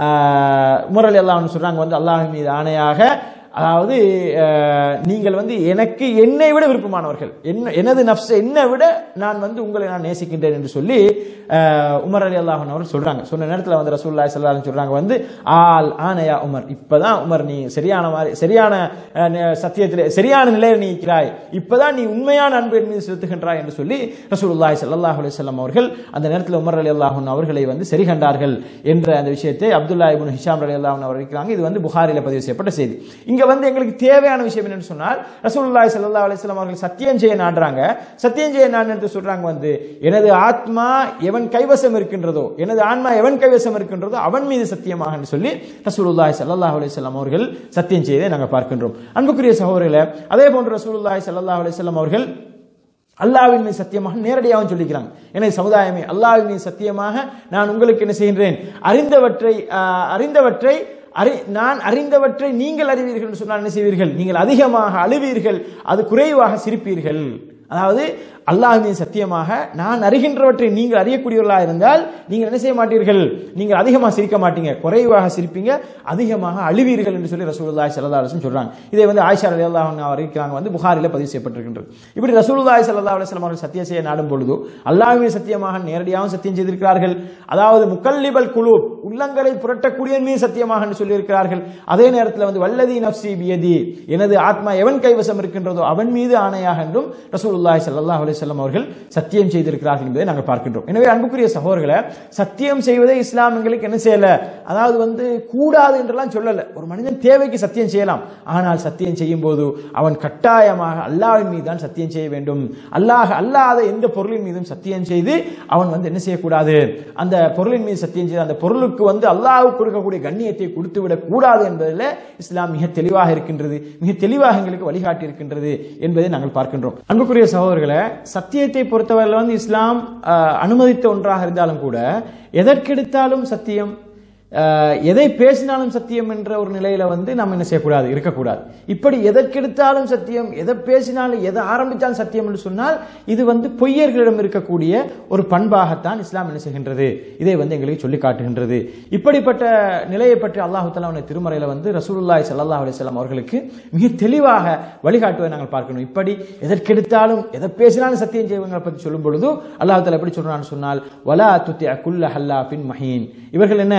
ஆஹ், உமர் அலி அல்லாஹ் சொல்றாங்க வந்து அல்லாஹ் மீது ஆணையாக அதாவது ஆஹ், நீங்கள் வந்து எனக்கு என்னை விட விருப்பமானவர்கள் என்ன எனது நஃப்ஸ் என்னை விட நான் வந்து உங்களை நான் நேசிக்கின்றேன் என்று சொல்லி ஆஹ், உமர் அலி அல்லாஹ் அவர்கள் சொல்றாங்க சொன்ன நேரத்தில் வந்து ரசூலுல்லாஹி ஸல்லல்லாஹு அலைஹி சொல்றாங்க வந்து ஆல் ஆனையா உமர் இப்பதான் உமர் நீ சரியான மாதிரி சரியான அஹ், ந- சத்தியத்திலே சரியான நிலையில் நீ இருக்கிறாய் இப்பதான் நீ உண்மையான அன்பு என் மீது செலுத்துகின்றாய் என்று சொல்லி ரசூலுல்லாஹி ஸல்லல்லாஹு அலைஹி வஸல்லம் அவர்கள் அந்த நேரத்தில் உமர் அலி அல்லாஹ் அவர்களை வந்து சரி கண்டார்கள் என்ற அந்த விஷயத்தை அப்துல்லா இப்னு ஹிஷாம் அலி அல்லாஹ் அவர் இருக்கிறாங்க இது வந்து புகாரில பதிவு செய்யப்பட்ட செய்தி இங்க வந்து எங்களுக்கு தேவையான விஷயம் என்னன்னு சொன்னால் ரசூலுல்லாஹி ஸல்லல்லாஹு அலைஹி வஸல்லம் அவர்கள் சத்தியம் செய்ய நாடுறாங்க சத்தியம் செய்ய நாடு சொல்றாங்க வந்து எனது ஆத்மா எவன் கைவசம் இருக்கின்றதோ எனது ஆன்மா எவன் கைவசம் இருக்கின்றதோ அவன் மீது சத்தியமாக என்று சொல்லி ரசூலுல்லாஹி ஸல்லல்லாஹு அலைஹி வஸல்லம் அவர்கள் சத்தியம் செய்ததை நாங்கள் பார்க்கின்றோம் அன்புக்குரிய சகோதரர்களே அதே போன்று ரசூலுல்லாஹி ஸல்லல்லாஹு அலைஹி வஸல்லம் அவர்கள் அல்லாஹ்வின் மீது சத்தியமாக நேரடியாகவும் சொல்லிக்கிறாங்க எனது சமுதாயமே அல்லாஹ்வின் மீது சத்தியமாக நான் உங்களுக்கு என்ன செய்கின்றேன் அறிந்தவற்றை ஆஹ், அறிந்தவற்றை அறி நான் அறிந்தவற்றை நீங்கள் அறிவீர்கள் என்று சொன்னால் என்ன செய்வீர்கள் நீங்கள் அதிகமாக அழுவீர்கள் அது குறைவாக சிரிப்பீர்கள் அதாவது அல்லாஹ் மீது சத்தியமாக நான் அறிகின்றவற்றை நீங்கள் அறியக்கூடியவர்களாக இருந்தால் நீங்கள் என்ன செய்ய மாட்டீர்கள் நீங்கள் அதிகமாக சிரிக்க மாட்டீங்க குறைவாக சிரிப்பீங்க அதிகமாக அழுவீர்கள் என்று சொல்லி ரசூலுல்லாஹி ஸல்லல்லாஹு அலைஹி வஸல்லம் சொல்றாங்க இதை வந்து ஆயிஷா ரலியல்லாஹு அன்ஹா அறிவிக்கிறாங்க வந்து புகாரில பதிவு செய்யப்பட்டிருக்கின்றது இப்படி ரசூலுல்லாஹி ஸல்லல்லாஹு அலைஹி வஸல்லம் அவர்கள் சத்தியம் செய்ய நாடும் பொழுது அல்லாஹ் மீது சத்தியமாக நேரடியாகவும் சத்தியம் செய்திருக்கிறார்கள் அதாவது முக்கல்லிபல் குழு உள்ளங்களை புரட்டக்கூடிய மீது சத்தியமாக என்று சொல்லியிருக்கிறார்கள் அதே நேரத்தில் வந்து வல்லதி நப்சி பியதி எனது ஆத்மா எவன் கைவசம் இருக்கின்றதோ அவன் மீது ஆணையாக என்றும் ரசூலுல்லாஹி ஸல்லல்லாஹு அலைஹி வஸல்லம் அவர்கள் சத்தியம் செய்திருக்கிறார்கள் என்பதை நாங்கள் பார்க்கின்றோம் எனவே அன்புக்குரிய சகோதரர்களை சத்தியம் செய்வதை இஸ்லாம் எங்களுக்கு என்ன செய்யல அதாவது வந்து கூடாது என்றெல்லாம் சொல்லல ஒரு மனிதன் தேவைக்கு சத்தியம் செய்யலாம் ஆனால் சத்தியம் செய்யும் போது அவன் கட்டாயமாக அல்லாஹ்வின் மீது தான் சத்தியம் செய்ய வேண்டும் அல்லாஹ் அல்லாத எந்த பொருளின் மீதும் சத்தியம் செய்து அவன் வந்து என்ன செய்யக்கூடாது அந்த பொருளின் மீது சத்தியம் செய்து அந்த பொருளுக்கு வந்து அல்லாஹ்வுக்கு கொடுக்கக்கூடிய கண்ணியத்தை கொடுத்து விடக் கூடாது என்பதில் இஸ்லாம் மிக தெளிவாக இருக்கின்றது மிக தெளிவாக எங்களுக்கு வழிகாட்டி இருக்கின்றது என்பதை நாங்கள் பார்க்கின்றோம் அன்புக்குரிய சகோதரர்களை சத்தியத்தை பொறுத்தவரையில் வந்து இஸ்லாம் ஆஹ், அனுமதித்த ஒன்றாக இருந்தாலும் கூட எதற்கெடுத்தாலும் சத்தியம் ஆஹ், எதை பேசினாலும் சத்தியம் என்ற ஒரு நிலையில வந்து நாம் என்ன செய்யக்கூடாது இருக்கக்கூடாது இப்படி எதற்கெடுத்தாலும் சத்தியம் எதை பேசினாலும் எதை ஆரம்பித்தாலும் சத்தியம் என்று சொன்னால் இது வந்து பொய்யர்களிடம் இருக்கக்கூடிய ஒரு பண்பாகத்தான் இஸ்லாம் என்ன செய்கின்றது இதை வந்து எங்களுக்கு சொல்லி காட்டுகின்றது இப்படிப்பட்ட நிலையை பற்றி அல்லாஹு தலாவுடைய திருமறையில வந்து ரசூலுல்லாஹி ஸல்லல்லாஹு அலைஹி வஸல்லம் அவர்களுக்கு மிக தெளிவாக வழிகாட்டுவதை நாங்கள் பார்க்கணும் இப்படி எதற்கெடுத்தாலும் எதை பேசினாலும் சத்தியம் செய்வங்களை பற்றி சொல்லும் பொழுது அல்லாஹ் தஆலா எப்படி சொல்றான்னு சொன்னால் வலா துத்தி குல்ல ஹல்லா பின் மஹீன் இவர்கள் என்ன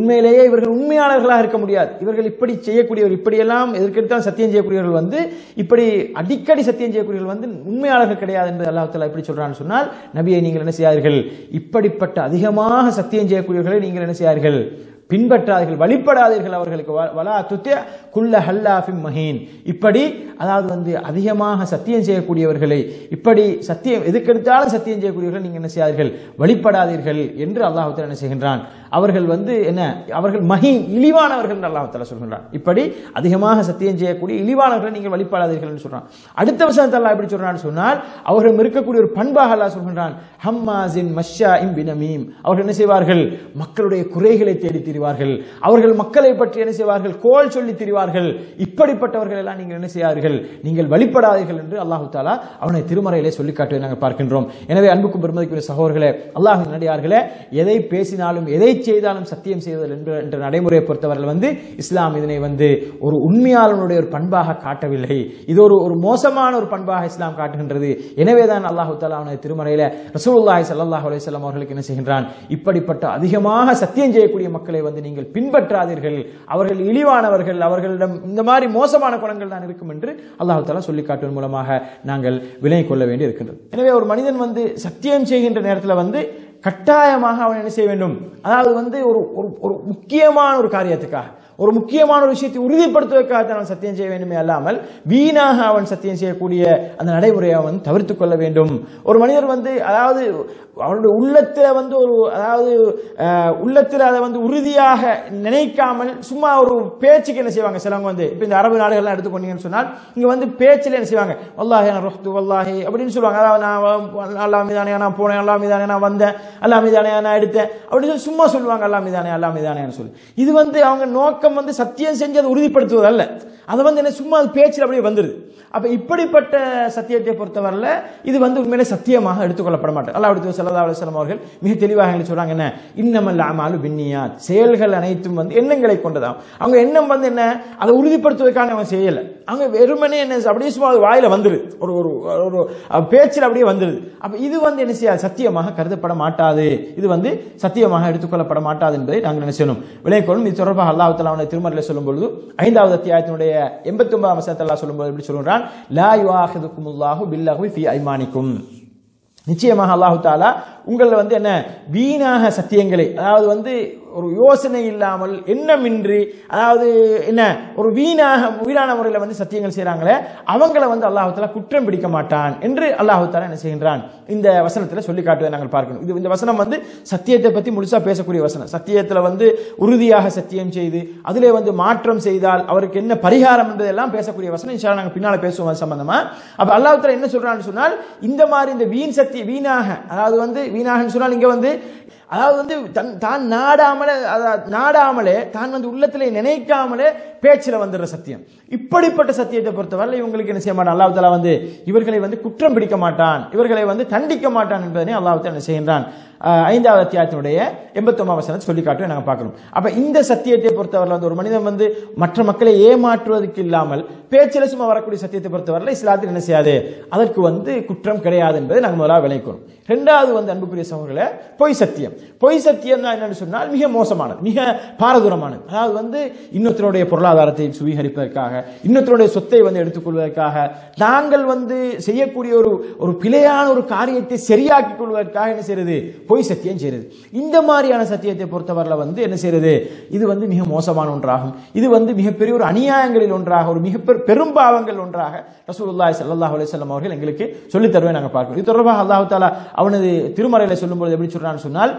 உண்மையிலேயே இவர்கள் உண்மையாளர்களாக இருக்க முடியாது இவர்கள் இப்படி செய்யக்கூடியவர் இப்படியெல்லாம் எதற்கெடுத்தாலும் சத்தியம் செய்யக்கூடியவர்கள் வந்து இப்படி அடிக்கடி சத்தியம் செய்யக்கூடியவர்கள் வந்து உண்மையாளர்கள் கிடையாது என்று அல்லாஹ் தஆலா எப்படி சொல்றான்னு சொன்னால் நபியை நீங்கள் என்ன செய்யார்கள் இப்படிப்பட்ட அதிகமாக சத்தியம் செய்யக்கூடியவர்களை நீங்கள் என்ன செய்யார்கள் பின்பற்றாதீர்கள் வழிபடாதீர்கள் அவர்களுக்கு வ- வலா துத்திய குல்ல ஹல்லாஃபிம் மஹீன் இப்படி அதாவது வந்து அதிகமாக சத்தியம் செய்யக்கூடியவர்களை இப்படி சத்தியம் எதுக்கெடுத்தாலும் சத்தியம் செய்யக்கூடியவர்கள் நீங்கள் என்ன செய்யாதீர்கள் வழிபடாதீர்கள் என்று அல்லாஹ் தஆலா என்ன செய்கின்றான் அவர்கள் வந்து என்ன அவர்கள் மஹீன் இழிவானவர்கள் என்று அல்லாஹ் தஆலா சொல்கின்றான் இப்படி அதிகமாக சத்தியம் செய்யக்கூடிய இழிவானவர்களை நீங்கள் வழிபடாதீர்கள் என்று சொல்றான் அடுத்த வருஷம் அல்லாஹ் எப்படி சொல்றான்னு சொன்னால் அவர்கள் இருக்கக்கூடிய ஒரு பண்பாக அல்லாஹ் சொல்கின்றான் ஹம்மாசின் மஷ்ஷா இம் பினமீம் அவர்கள் என்ன செய்வார்கள் மக்களுடைய குறைகளை தேடி திரிவார்கள் அவர்கள் மக்களை பற்றி என்ன செய்வார்கள் கோல் சொல்லி திரிவார்கள் இப்படிப்பட்டவர்கள் எல்லாம் நீங்கள் என்ன செய்யார்கள் நீங்கள் வழிபடாதீர்கள் என்று அல்லாஹு தாலா அவனை திருமறையிலே சொல்லி காட்டுவதை நாங்கள் பார்க்கின்றோம் எனவே அன்புக்கும் பெருமதிக்குரிய சகோதரர்களே அல்லாஹ் நடிகார்களே எதை பேசினாலும் எதை செய்தாலும் சத்தியம் செய்வதில் என்ற என்ற நடைமுறையை பொறுத்தவரையில் வந்து இஸ்லாம் இதனை வந்து ஒரு உண்மையாளனுடைய ஒரு பண்பாக காட்டவில்லை இது ஒரு ஒரு மோசமான ஒரு பண்பாக இஸ்லாம் காட்டுகின்றது எனவே தான் அல்லாஹு தாலா அவனது திருமறையில ரசூலுல்லாஹி ஸல்லல்லாஹு அலைஹி வஸல்லம் அவர்களுக்கு என்ன செய்கின்றான் இப்படிப்பட்ட அதிகமாக சத்தியம் செய்யக்கூடிய மக்களை வந்து நீங்கள் பின்பற்றாதீர்கள் அவர்கள் இழிவானவர்கள் அவர்களிடம் இந்த மாதிரி மோசமான குணங்கள் தான் இருக்கும் என்று அல்லாஹு தாலா சொல்லி காட்டுவதன் மூலமாக நாங்கள் விலை கொள்ள வேண்டி இருக்கின்றது எனவே ஒரு மனிதன் வந்து சத்தியம் செய்கின்ற நேரத்தில் வந்து கட்டாயமாக அவன் என்ன செய்ய வேண்டும் அதாவது வந்து ஒரு ஒரு ஒரு முக்கியமான ஒரு காரியத்துக்காக ஒரு முக்கியமான ஒரு விஷயத்தை உறுதிப்படுத்துவதற்காக அவன் சத்தியம் செய்ய வேண்டுமே அல்லாமல் வீணாக அவன் சத்தியம் செய்யக்கூடிய அந்த நடைமுறையை அவன் தவிர்த்து கொள்ள வேண்டும் ஒரு மனிதர் வந்து அதாவது அவனுடைய உள்ளத்துல வந்து ஒரு அதாவது அஹ், உள்ளத்துல அதை வந்து உறுதியாக நினைக்காமல் சும்மா ஒரு பேச்சுக்கு என்ன செய்வாங்க சிலவங்க வந்து இப்போ இந்த அரபு நாடுகள்லாம் எடுத்துக்கொண்டீங்கன்னு சொன்னால் இங்க வந்து பேச்சில் என்ன செய்வாங்க வல்லாஹி நான் ரொஹ்து வல்லாஹி அப்படின்னு சொல்லுவாங்க அதாவது நான் அல்லா மீதானே நான் போனேன் அல்லா மீதானே நான் வந்தேன் அல்லா மீதானே நான் எடுத்தேன் அப்படின்னு சொல்லி சும்மா சொல்லுவாங்க அல்லா மீதானே அல்லா மீதானேன்னு சொல்லி இது வந்து அவங்க நோக்கம் வந்து சத்தியம் செஞ்சு அதை உறுதிப்படுத்துவது அல்ல அது வந்து என்ன சும்மா அது பேச்சில் அப்படியே வந்துருது அப்ப இப்படிப்பட்ட சத்தியத்தை பொறுத்தவரையில இது வந்து உண்மையிலே சத்தியமாக எடுத்துக்கொள்ளப்பட மாட்டேன் அல்லாஹ் அடுத்து சல்லா அலுவலம் அவர்கள் மிக தெளிவாக எங்களுக்கு சொல்றாங்க என்ன இன்னமல் அமாலு பின்னியாத் செயல்கள் அனைத்தும் வந்து எண்ணங்களை கொண்டதாம் அவங்க எண்ணம் வந்து என்ன அதை உறுதிப்படுத்துவதற்கான அவன் செய்யல அவங்க வெறுமனே என்ன அப்படியே சும்மா அது வாயில வந்துருது ஒரு ஒரு ஒரு அஹ், பேச்சில் அப்படியே வந்துருது அப்ப இது வந்து என்ன செய்யாது சத்தியமாக கருதப்பட மாட்டாது இது வந்து சத்தியமாக எடுத்துக்கொள்ளப்பட மாட்டாது என்பதை நாங்கள் என்ன செய்யணும் விளையக்கொள்ளும் இது தொடர்பாக அல்லாஹ் தலா அவனை திருமறையில் சொல்லும் பொழுது ஐந்தாவது அத்தியாயத்தினுடைய எண்பத்தி ஒன்பதாம் வசனத்தில் அல்லாஹ் சொல்லும்போது எப்படி சொல்கிறான் லா யுஆஹிதுக்குமுல்லாஹு பில்லஹு ஃபி ஐமானிக்கும் நிச்சயமாக அல்லாஹு தாலா உங்களில் வந்து என்ன வீணாக சத்தியங்களை அதாவது வந்து ஒரு யோசனை இல்லாமல் எண்ணமின்றி அதாவது என்ன ஒரு வீணாக வீணான முறையில் வந்து சத்தியங்கள் செய்கிறாங்களே அவங்கள வந்து அல்லாஹு தாலா குற்றம் பிடிக்க மாட்டான் என்று அல்லாஹு தாலா என்ன செய்கின்றான் இந்த வசனத்தில் சொல்லி காட்டுவதை நாங்கள் பார்க்கணும் இது இந்த வசனம் வந்து சத்தியத்தை பற்றி முழுசா பேசக்கூடிய வசனம் சத்தியத்தில் வந்து உறுதியாக சத்தியம் செய்து அதிலே வந்து மாற்றம் செய்தால் அவருக்கு என்ன பரிகாரம் என்பதெல்லாம் பேசக்கூடிய வசனம் இன்ஷா நாங்கள் பின்னால பேசுவோம் அது சம்பந்தமா அப்ப அல்லாஹ் தாலா என்ன சொல்றான்னு சொன்னால் இந்த மாதிரி இந்த வீண் சக்தி வீணாக அதாவது வந்து வீணாகன்னு சொன்னால் இங்க வந்து அதாவது வந்து தன் தான் நாடாமலே அதாவது நாடாமலே தான் வந்து உள்ளத்திலே நினைக்காமலே பேச்சில் வந்துடுற சத்தியம் இப்படிப்பட்ட சத்தியத்தை பொறுத்தவரை இவங்களுக்கு என்ன செய்ய மாட்டான் அல்லாஹ் தாலா வந்து இவர்களை வந்து குற்றம் பிடிக்க மாட்டான் இவர்களை வந்து தண்டிக்க மாட்டான் என்பதனை அல்லாஹ் தாலா என்ன செய்கின்றான் ஆஹ் ஐந்தாவது அத்தியாயத்தினுடைய எண்பத்தொன்பதாம் வசனத்தை சொல்லி காட்டுவை நாங்கள் பார்க்கணும் அப்ப இந்த சத்தியத்தை பொறுத்தவரையில் வந்து ஒரு மனிதன் வந்து மற்ற மக்களை ஏமாற்றுவதற்கு இல்லாமல் பேச்சில் சும்மா வரக்கூடிய சத்தியத்தை பொறுத்தவரையில் இஸ்லாத்தில் என்ன செய்யாது அதற்கு வந்து குற்றம் கிடையாது என்பதை நாங்கள் முதலாக விளைக்கணும் ரெண்டாவது வந்து அன்புக்குரிய சகோதரர்களே பொய் சத்தியம் பொய் சத்தியம் தான் என்னன்னு சொன்னால் மிக மோசமானது மிக பாரதூரமானது அதாவது வந்து இன்னொருத்தருடைய பொருளாதாரத்தை சுவீகரிப்பதற்காக இன்னொருத்தருடைய சொத்தை வந்து எடுத்துக்கொள்வதற்காக நாங்கள் வந்து செய்யக்கூடிய ஒரு ஒரு பிழையான ஒரு காரியத்தை சரியாக்கிக் கொள்வதற்காக என்ன செய்யறது பொய் சத்தியம் செய்யறது இந்த மாதிரியான சத்தியத்தை பொறுத்தவரையில் வந்து என்ன செய்யறது இது வந்து மிக மோசமான ஒன்றாகும் இது வந்து மிகப்பெரிய ஒரு அநியாயங்களில் ஒன்றாக ஒரு மிக பெரு- பெரும்பாவங்கள் ஒன்றாக ரசூலுல்லாஹி ஸல்லல்லாஹு அலைஹி வஸல்லம் அவர்கள் எங்களுக்கு சொல்லித் தருவே நாங்கள் பார்க்கிறோம் இது தொடர்பாக அல்லாஹ் தாலா அவனது திருமறையில சொல்லும்போது எப்படி சொல்றான்னு சொன்னால்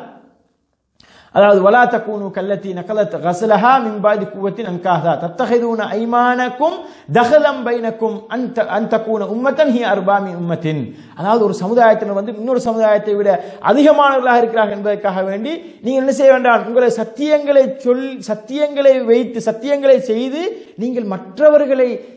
அதாவது வலா தக்கூனு கல்லத்தி நகலத் கசலஹா மின் பாதி குவத்தின் அன்காதா தத்தஹிதூன ஐமானக்கும் தஹலம் பைனக்கும் அந்த அந்தக்கூன உம்மத்தன் ஹி அர்பாமி உம்மத்தின் அதாவது ஒரு சமுதாயத்தினர் வந்து இன்னொரு சமுதாயத்தை விட அதிகமானவர்களாக இருக்கிறார்கள் என்பதற்காக வேண்டி நீங்கள் என்ன செய்ய வேண்டாம் உங்களை சத்தியங்களை சொல் சத்தியங்களை வைத்து சத்தியங்களை செய்து நீங்கள் மற்றவர்களை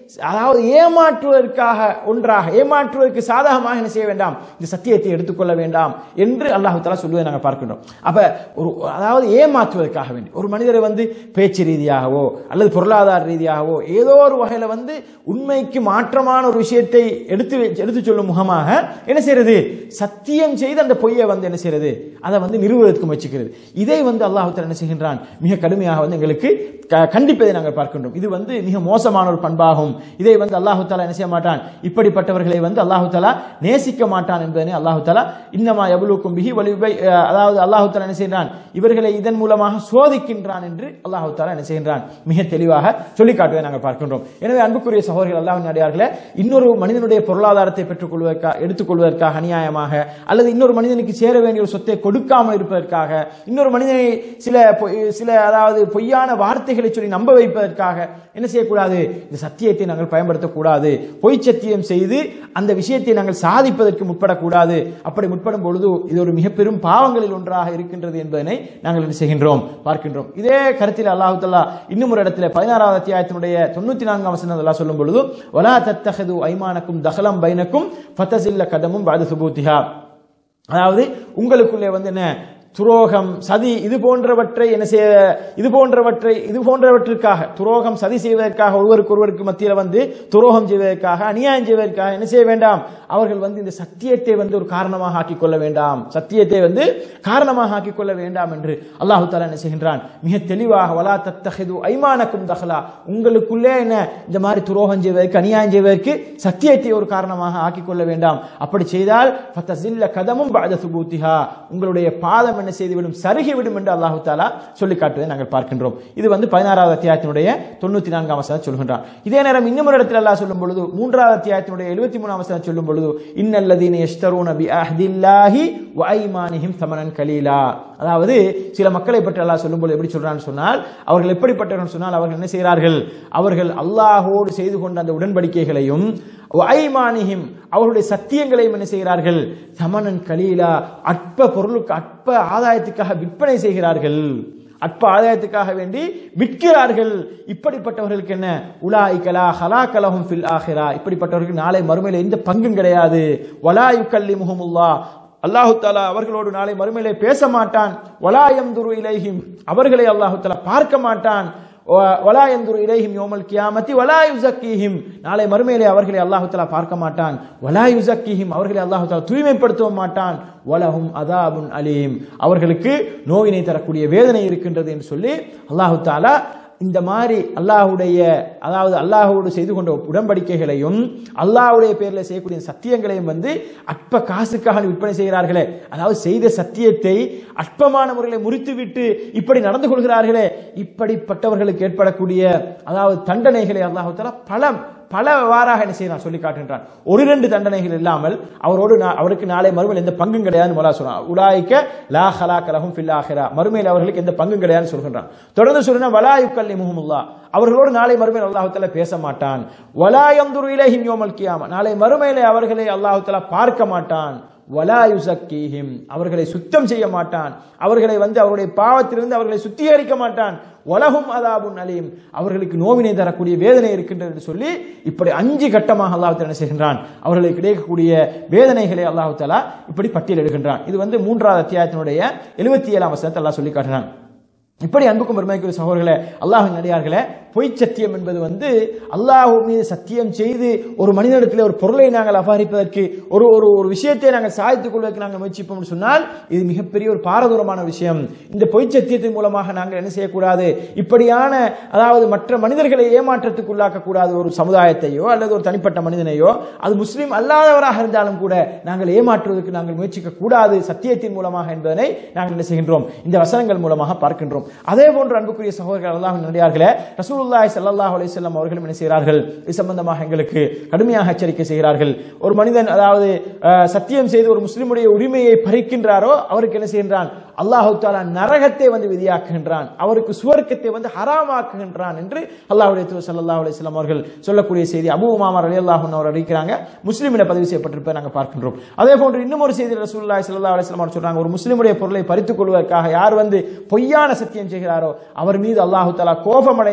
அதாவது ஏமாற்றுவதற்காக ஒன்றாக ஏமாற்றுவதற்கு சாதகமாக என்ன செய்ய வேண்டாம் இந்த சத்தியத்தை எடுத்துக்கொள்ள வேண்டாம் என்று அல்லாஹு தஆலா சொல்லுவதை நாங்கள் பார்க்கின்றோம் அப்ப ஒரு அதாவது ஏமாற்றுவதற்காக வேண்டி ஒரு மனிதரை வந்து பேச்சு ரீதியாகவோ அல்லது பொருளாதார ரீதியாகவோ ஏதோ ஒரு வகையில வந்து உண்மைக்கு மாற்றமான ஒரு விஷயத்தை எடுத்து வை- எடுத்து சொல்லும் முகமாக என்ன செய்யறது சத்தியம் செய்து அந்த பொய்யை வந்து என்ன செய்யறது அதை வந்து நிறுவுவதற்கு முயற்சிக்கிறது இதை வந்து அல்லாஹ் தஆலா என்ன செய்கின்றான் மிக கடுமையாக வந்து எங்களுக்கு க- கண்டிப்பதை நாங்கள் பார்க்கின்றோம் இது வந்து மிக மோசமான ஒரு பண்பாகும் இதை வந்து அல்லாஹு தாலா என்ன செய்ய மாட்டான் இப்படிப்பட்டவர்களை வந்து அல்லாஹு தாலா நேசிக்க மாட்டான் என்பதனை அல்லாஹு தாலா இன்னமா எவ்வளவுக்கும் பிஹி வலிவை அதாவது அல்லாஹு தாலா என்ன செய்கிறான் இவர்களை இதன் மூலமாக சோதிக்கின்றான் என்று அல்லாஹு தாலா என்ன செய்கின்றான் மிக தெளிவாக சொல்லி காட்டுவதை நாங்கள் பார்க்கின்றோம் எனவே அன்புக்குரிய சகோதரர்கள் அல்லாஹ் நடிகார்களே இன்னொரு மனிதனுடைய பொருளாதாரத்தை பெற்றுக்கொள்வதற்காக எடுத்துக்கொள்வதற்காக அநியாயமாக அல்லது இன்னொரு மனிதனுக்கு சேர வேண்டிய ஒரு சொத்தை கொடுக்காமல் இருப்பதற்காக இன்னொரு மனிதனை சில பொய்- சில அதாவது பொய்யான வார்த்தைகளை சொல்லி நம்ப வைப்பதற்காக என்ன செய்யக்கூடாது இந்த சத்தியத்தை நாங்கள் பயன்படுத்தக்கூடாது பொய் சத்தியம் செய்து அந்த விஷயத்தை நாங்கள் சாதிப்பதற்கு முற்படக்கூடாது அப்படி முற்படும் பொழுது இது ஒரு மிக பெரும் பாவங்களில் ஒன்றாக இருக்கின்றது என்பதனை நாங்கள் என்ன செய்கின்றோம் பார்க்கின்றோம் இதே கருத்தில் அல்லாஹு தஆலா இன்னும் ஒரு இடத்துல பதினாறாவது அத்தியாயத்தினுடைய தொண்ணூத்தி நான்காம் வசனம் அல்லாஹ் சொல்லும் பொழுது வலா தத்தஹது ஐமானக்கும் தஹலம் பைனக்கும் ஃபத்தசில்ல கதமும் பாது சுபூத்திஹா அதாவது உங்களுக்குள்ளே வந்து என்ன துரோகம் சதி இது போன்றவற்றை என்ன செய்ய இது போன்றவற்றை இது போன்றவற்றிற்காக துரோகம் சதி செய்வதற்காக ஒருவருக்கு ஒருவருக்கு மத்தியில் வந்து துரோகம் செய்வதற்காக அநியாயம் செய்வதற்காக என்ன செய்ய வேண்டாம் அவர்கள் வந்து இந்த சத்தியத்தை வந்து ஒரு காரணமாக ஆக்கிக் கொள்ள வேண்டாம் சத்தியத்தை வந்து காரணமாக ஆக்கிக் கொள்ள வேண்டாம் என்று அல்லாஹு தாலா என்ன செய்கின்றான் மிக தெளிவாக வலா தத்தஹிது ஐமானக்கும் தஹலா உங்களுக்குள்ளே என்ன இந்த மாதிரி துரோகம் செய்வதற்கு அநியாயம் செய்வதற்கு சத்தியத்தை ஒரு காரணமாக ஆக்கிக் கொள்ள வேண்டாம் அப்படி செய்தால் ஃபத்தசில்ல கதமும் பாத சுபூத்திஹா உங்களுடைய பாதம் என்ன செய்துவிடும் சருகிவிடும் என்று அல்லாஹு தாலா சொல்லி காட்டுவதை நாங்கள் பார்க்கின்றோம் இது வந்து பதினாறாவது அத்தியாயத்தினுடைய தொண்ணூத்தி நான்காம் வசனம் சொல்கின்றான் இதே நேரம் இன்னும் ஒரு இடத்தில் அல்லாஹ் சொல்லும் பொழுது மூன்றாவது அத்தியாயத்தினுடைய எழுபத்தி மூணாம் வசனம் சொல்லும் பொழுது இன்னல்லதீன யஷ்தரூன பி அஹ்தில்லாஹி வ ஐமானிஹிம் தமனன் கலீலா அதாவது சில மக்களை பற்றி அல்லாஹ் சொல்லும் பொழுது எப்படி சொல்றான்னு சொன்னால் அவர்கள் எப்படிப்பட்டவர்கள் சொன்னால் அவர்கள் என்ன செய்கிறார்கள் அவர்கள் அல்லாஹோடு செய்து கொண்ட அந்த உடன்படிக்கைகளையும் ஐமானிஹிம் அவர்களுடைய சத்தியங்களையும் என்ன செய்கிறார்கள் தமனன் கலீலா அற்ப பொருளுக்கு அற்ப ஆதாயத்துக்காக விற்பனை செய்கிறார்கள் அற்ப ஆதாயத்துக்காக வேண்டி விற்கிறார்கள் இப்படிப்பட்டவர்களுக்கு என்ன உலாய்கலா ஹலாக்கலஹும் ஃபில் ஆஹிரா இப்படிப்பட்டவர்களுக்கு நாளை மறுமையில எந்த பங்கும் கிடையாது வலாயு கல்லி முகமுல்லா அல்லாஹு தாலா அவர்களோடு நாளை மறுமையிலே பேச மாட்டான் வலாயம் துரு இலைஹிம் அவர்களை அல்லாஹு தாலா பார்க்க மாட்டான் வலா எந்துரு இலைஹிம் யோமல் கியாமத்தி வலா யுசக்கீஹிம் நாளை மறுமையிலே அவர்களை அல்லாஹு தஆலா பார்க்க மாட்டான் வலா யுசக்கீஹிம் அவர்களை அல்லாஹு தஆலா தூய்மைப்படுத்தவும் மாட்டான் வலஹும் அதாபுன் அலீம் அவர்களுக்கு நோயினை தரக்கூடிய வேதனை இருக்கின்றது என்று சொல்லி அல்லாஹு தாலா இந்த மாதிரி அல்லாஹுடைய அதாவது அல்லாஹோடு செய்து கொண்ட உடன்படிக்கைகளையும் அல்லாஹுடைய பேரில் செய்யக்கூடிய சத்தியங்களையும் வந்து அற்ப காசுக்காக விற்பனை செய்கிறார்களே அதாவது செய்த சத்தியத்தை அற்பமான முறையில் முறித்துவிட்டு இப்படி நடந்து கொள்கிறார்களே இப்படிப்பட்டவர்களுக்கு ஏற்படக்கூடிய அதாவது தண்டனைகளை அல்லாஹு தஆலா பல பலவாறாக என்ன செய்யறான் சொல்லி காட்டுகின்றான் ஒரு ரெண்டு தண்டனைகள் இல்லாமல் அவரோடு நா- அவருக்கு நாளை மறுமையில் எந்த பங்கும் கிடையாதுன்னு மொழா சொல்றான் உலாய்க்க லா ஹலா கலஹும் ஃபில் ஆஹிரா மறுமையில் அவர்களுக்கு எந்த பங்கும் கிடையாதுன்னு சொல்கின்றான் தொடர்ந்து சொல்றா வலா யுக்கல்லி முஹமுல்லா அவர்களோடு நாளை மறுமையில் அல்லாஹு தஆலா பேச மாட்டான் வலா யந்துரு இலைஹிம் யோமல் கியாமா நாளை மறுமையிலே அவர்களை அல்லாஹு தஆலா பார்க்க மாட்டான் வலா யுசக்கீஹிம் அவர்களை சுத்தம் செய்ய மாட்டான் அவர்களை வந்து அவருடைய பாவத்திலிருந்து அவர்களை சுத்திகரிக்க மாட்டான் வலகும் அதாபுன் அலீம் அவர்களுக்கு நோவினை தரக்கூடிய வேதனை இருக்கின்றது என்று சொல்லி இப்படி அஞ்சு கட்டமாக அல்லாஹ் என்ன செய்கின்றான் அவர்களுக்கு கிடைக்கக்கூடிய வேதனைகளை அல்லாஹ் தஆலா இப்படி பட்டியலிடுகின்றான் இது வந்து மூன்றாவது அத்தியாயத்தினுடைய எழுபத்தி ஏழாம் வசனத்தை அல்லாஹ் சொல்லி காட்டுறான் இப்படி அன்புக்கும் பெருமைக்குரிய சகோதரர்களே அல்லாஹின் நடிகார்களே பொய் சத்தியம் என்பது வந்து அல்லாஹ் மீது சத்தியம் செய்து ஒரு மனிதனிடத்தில் ஒரு பொருளை நாங்கள் அபகரிப்பதற்கு ஒரு ஒரு ஒரு விஷயத்தை நாங்கள் சாதித்துக் கொள்வதற்கு நாங்கள் முயற்சிப்போம் என்று சொன்னால் இது மிகப்பெரிய ஒரு பாரதூரமான விஷயம் இந்த பொய் சத்தியத்தின் மூலமாக நாங்கள் என்ன செய்யக்கூடாது இப்படியான அதாவது மற்ற மனிதர்களை ஏமாற்றத்துக்கு உள்ளாக்கக்கூடாது ஒரு சமுதாயத்தையோ அல்லது ஒரு தனிப்பட்ட மனிதனையோ அது முஸ்லீம் அல்லாதவராக இருந்தாலும் கூட நாங்கள் ஏமாற்றுவதற்கு நாங்கள் முயற்சிக்க கூடாது சத்தியத்தின் மூலமாக என்பதனை நாங்கள் என்ன செய்கின்றோம் இந்த வசனங்கள் மூலமாக பார்க்கின்றோம் அதே போன்று அன்புக்குரிய சகோதரர்கள் அல்லாஹ் நடிகார்களே ரசூலுல்லாஹி ஸல்லல்லாஹு அலைஹி வஸல்லம் அவர்களும் என்ன செய்கிறார்கள் இது சம்பந்தமாக எங்களுக்கு கடுமையாக எச்சரிக்கை செய்கிறார்கள் ஒரு மனிதன் அதாவது அஹ், சத்தியம் செய்து ஒரு முஸ்லிமுடைய உரிமையை பறிக்கின்றாரோ அவருக்கு என்ன செய்கின்றான் அல்லாஹு தாலா நரகத்தை வந்து விதியாக்குகின்றான் அவருக்கு சுவர்க்கத்தை வந்து ஹராமாக்குகின்றான் என்று அல்லாஹ்வுடைய தூதர் ஸல்லல்லாஹு அலைஹி வஸல்லம் அவர்கள் சொல்லக்கூடிய செய்தி அபூ உமாமா ரலியல்லாஹு அன்ஹு அவர் அறிவிக்கிறாங்க முஸ்லிமில் பதிவு செய்யப்பட்டிருப்பதை நாங்கள் பார்க்கின்றோம் அதே போன்று இன்னும் ஒரு செய்தி ரசூலுல்லாஹி ஸல்லல்லாஹு அலைஹி வஸல்லம் அவர் சொல்றாங்க ஒரு முஸ்லிமுடைய பொருளை பறித்துக் கொள்வதற்காக யார் வந்து பொய்யான சத்தியம் செய்கிறாரோ அவர் மீது அல்லாஹு தஆலா கோபமடைந்த நிலையில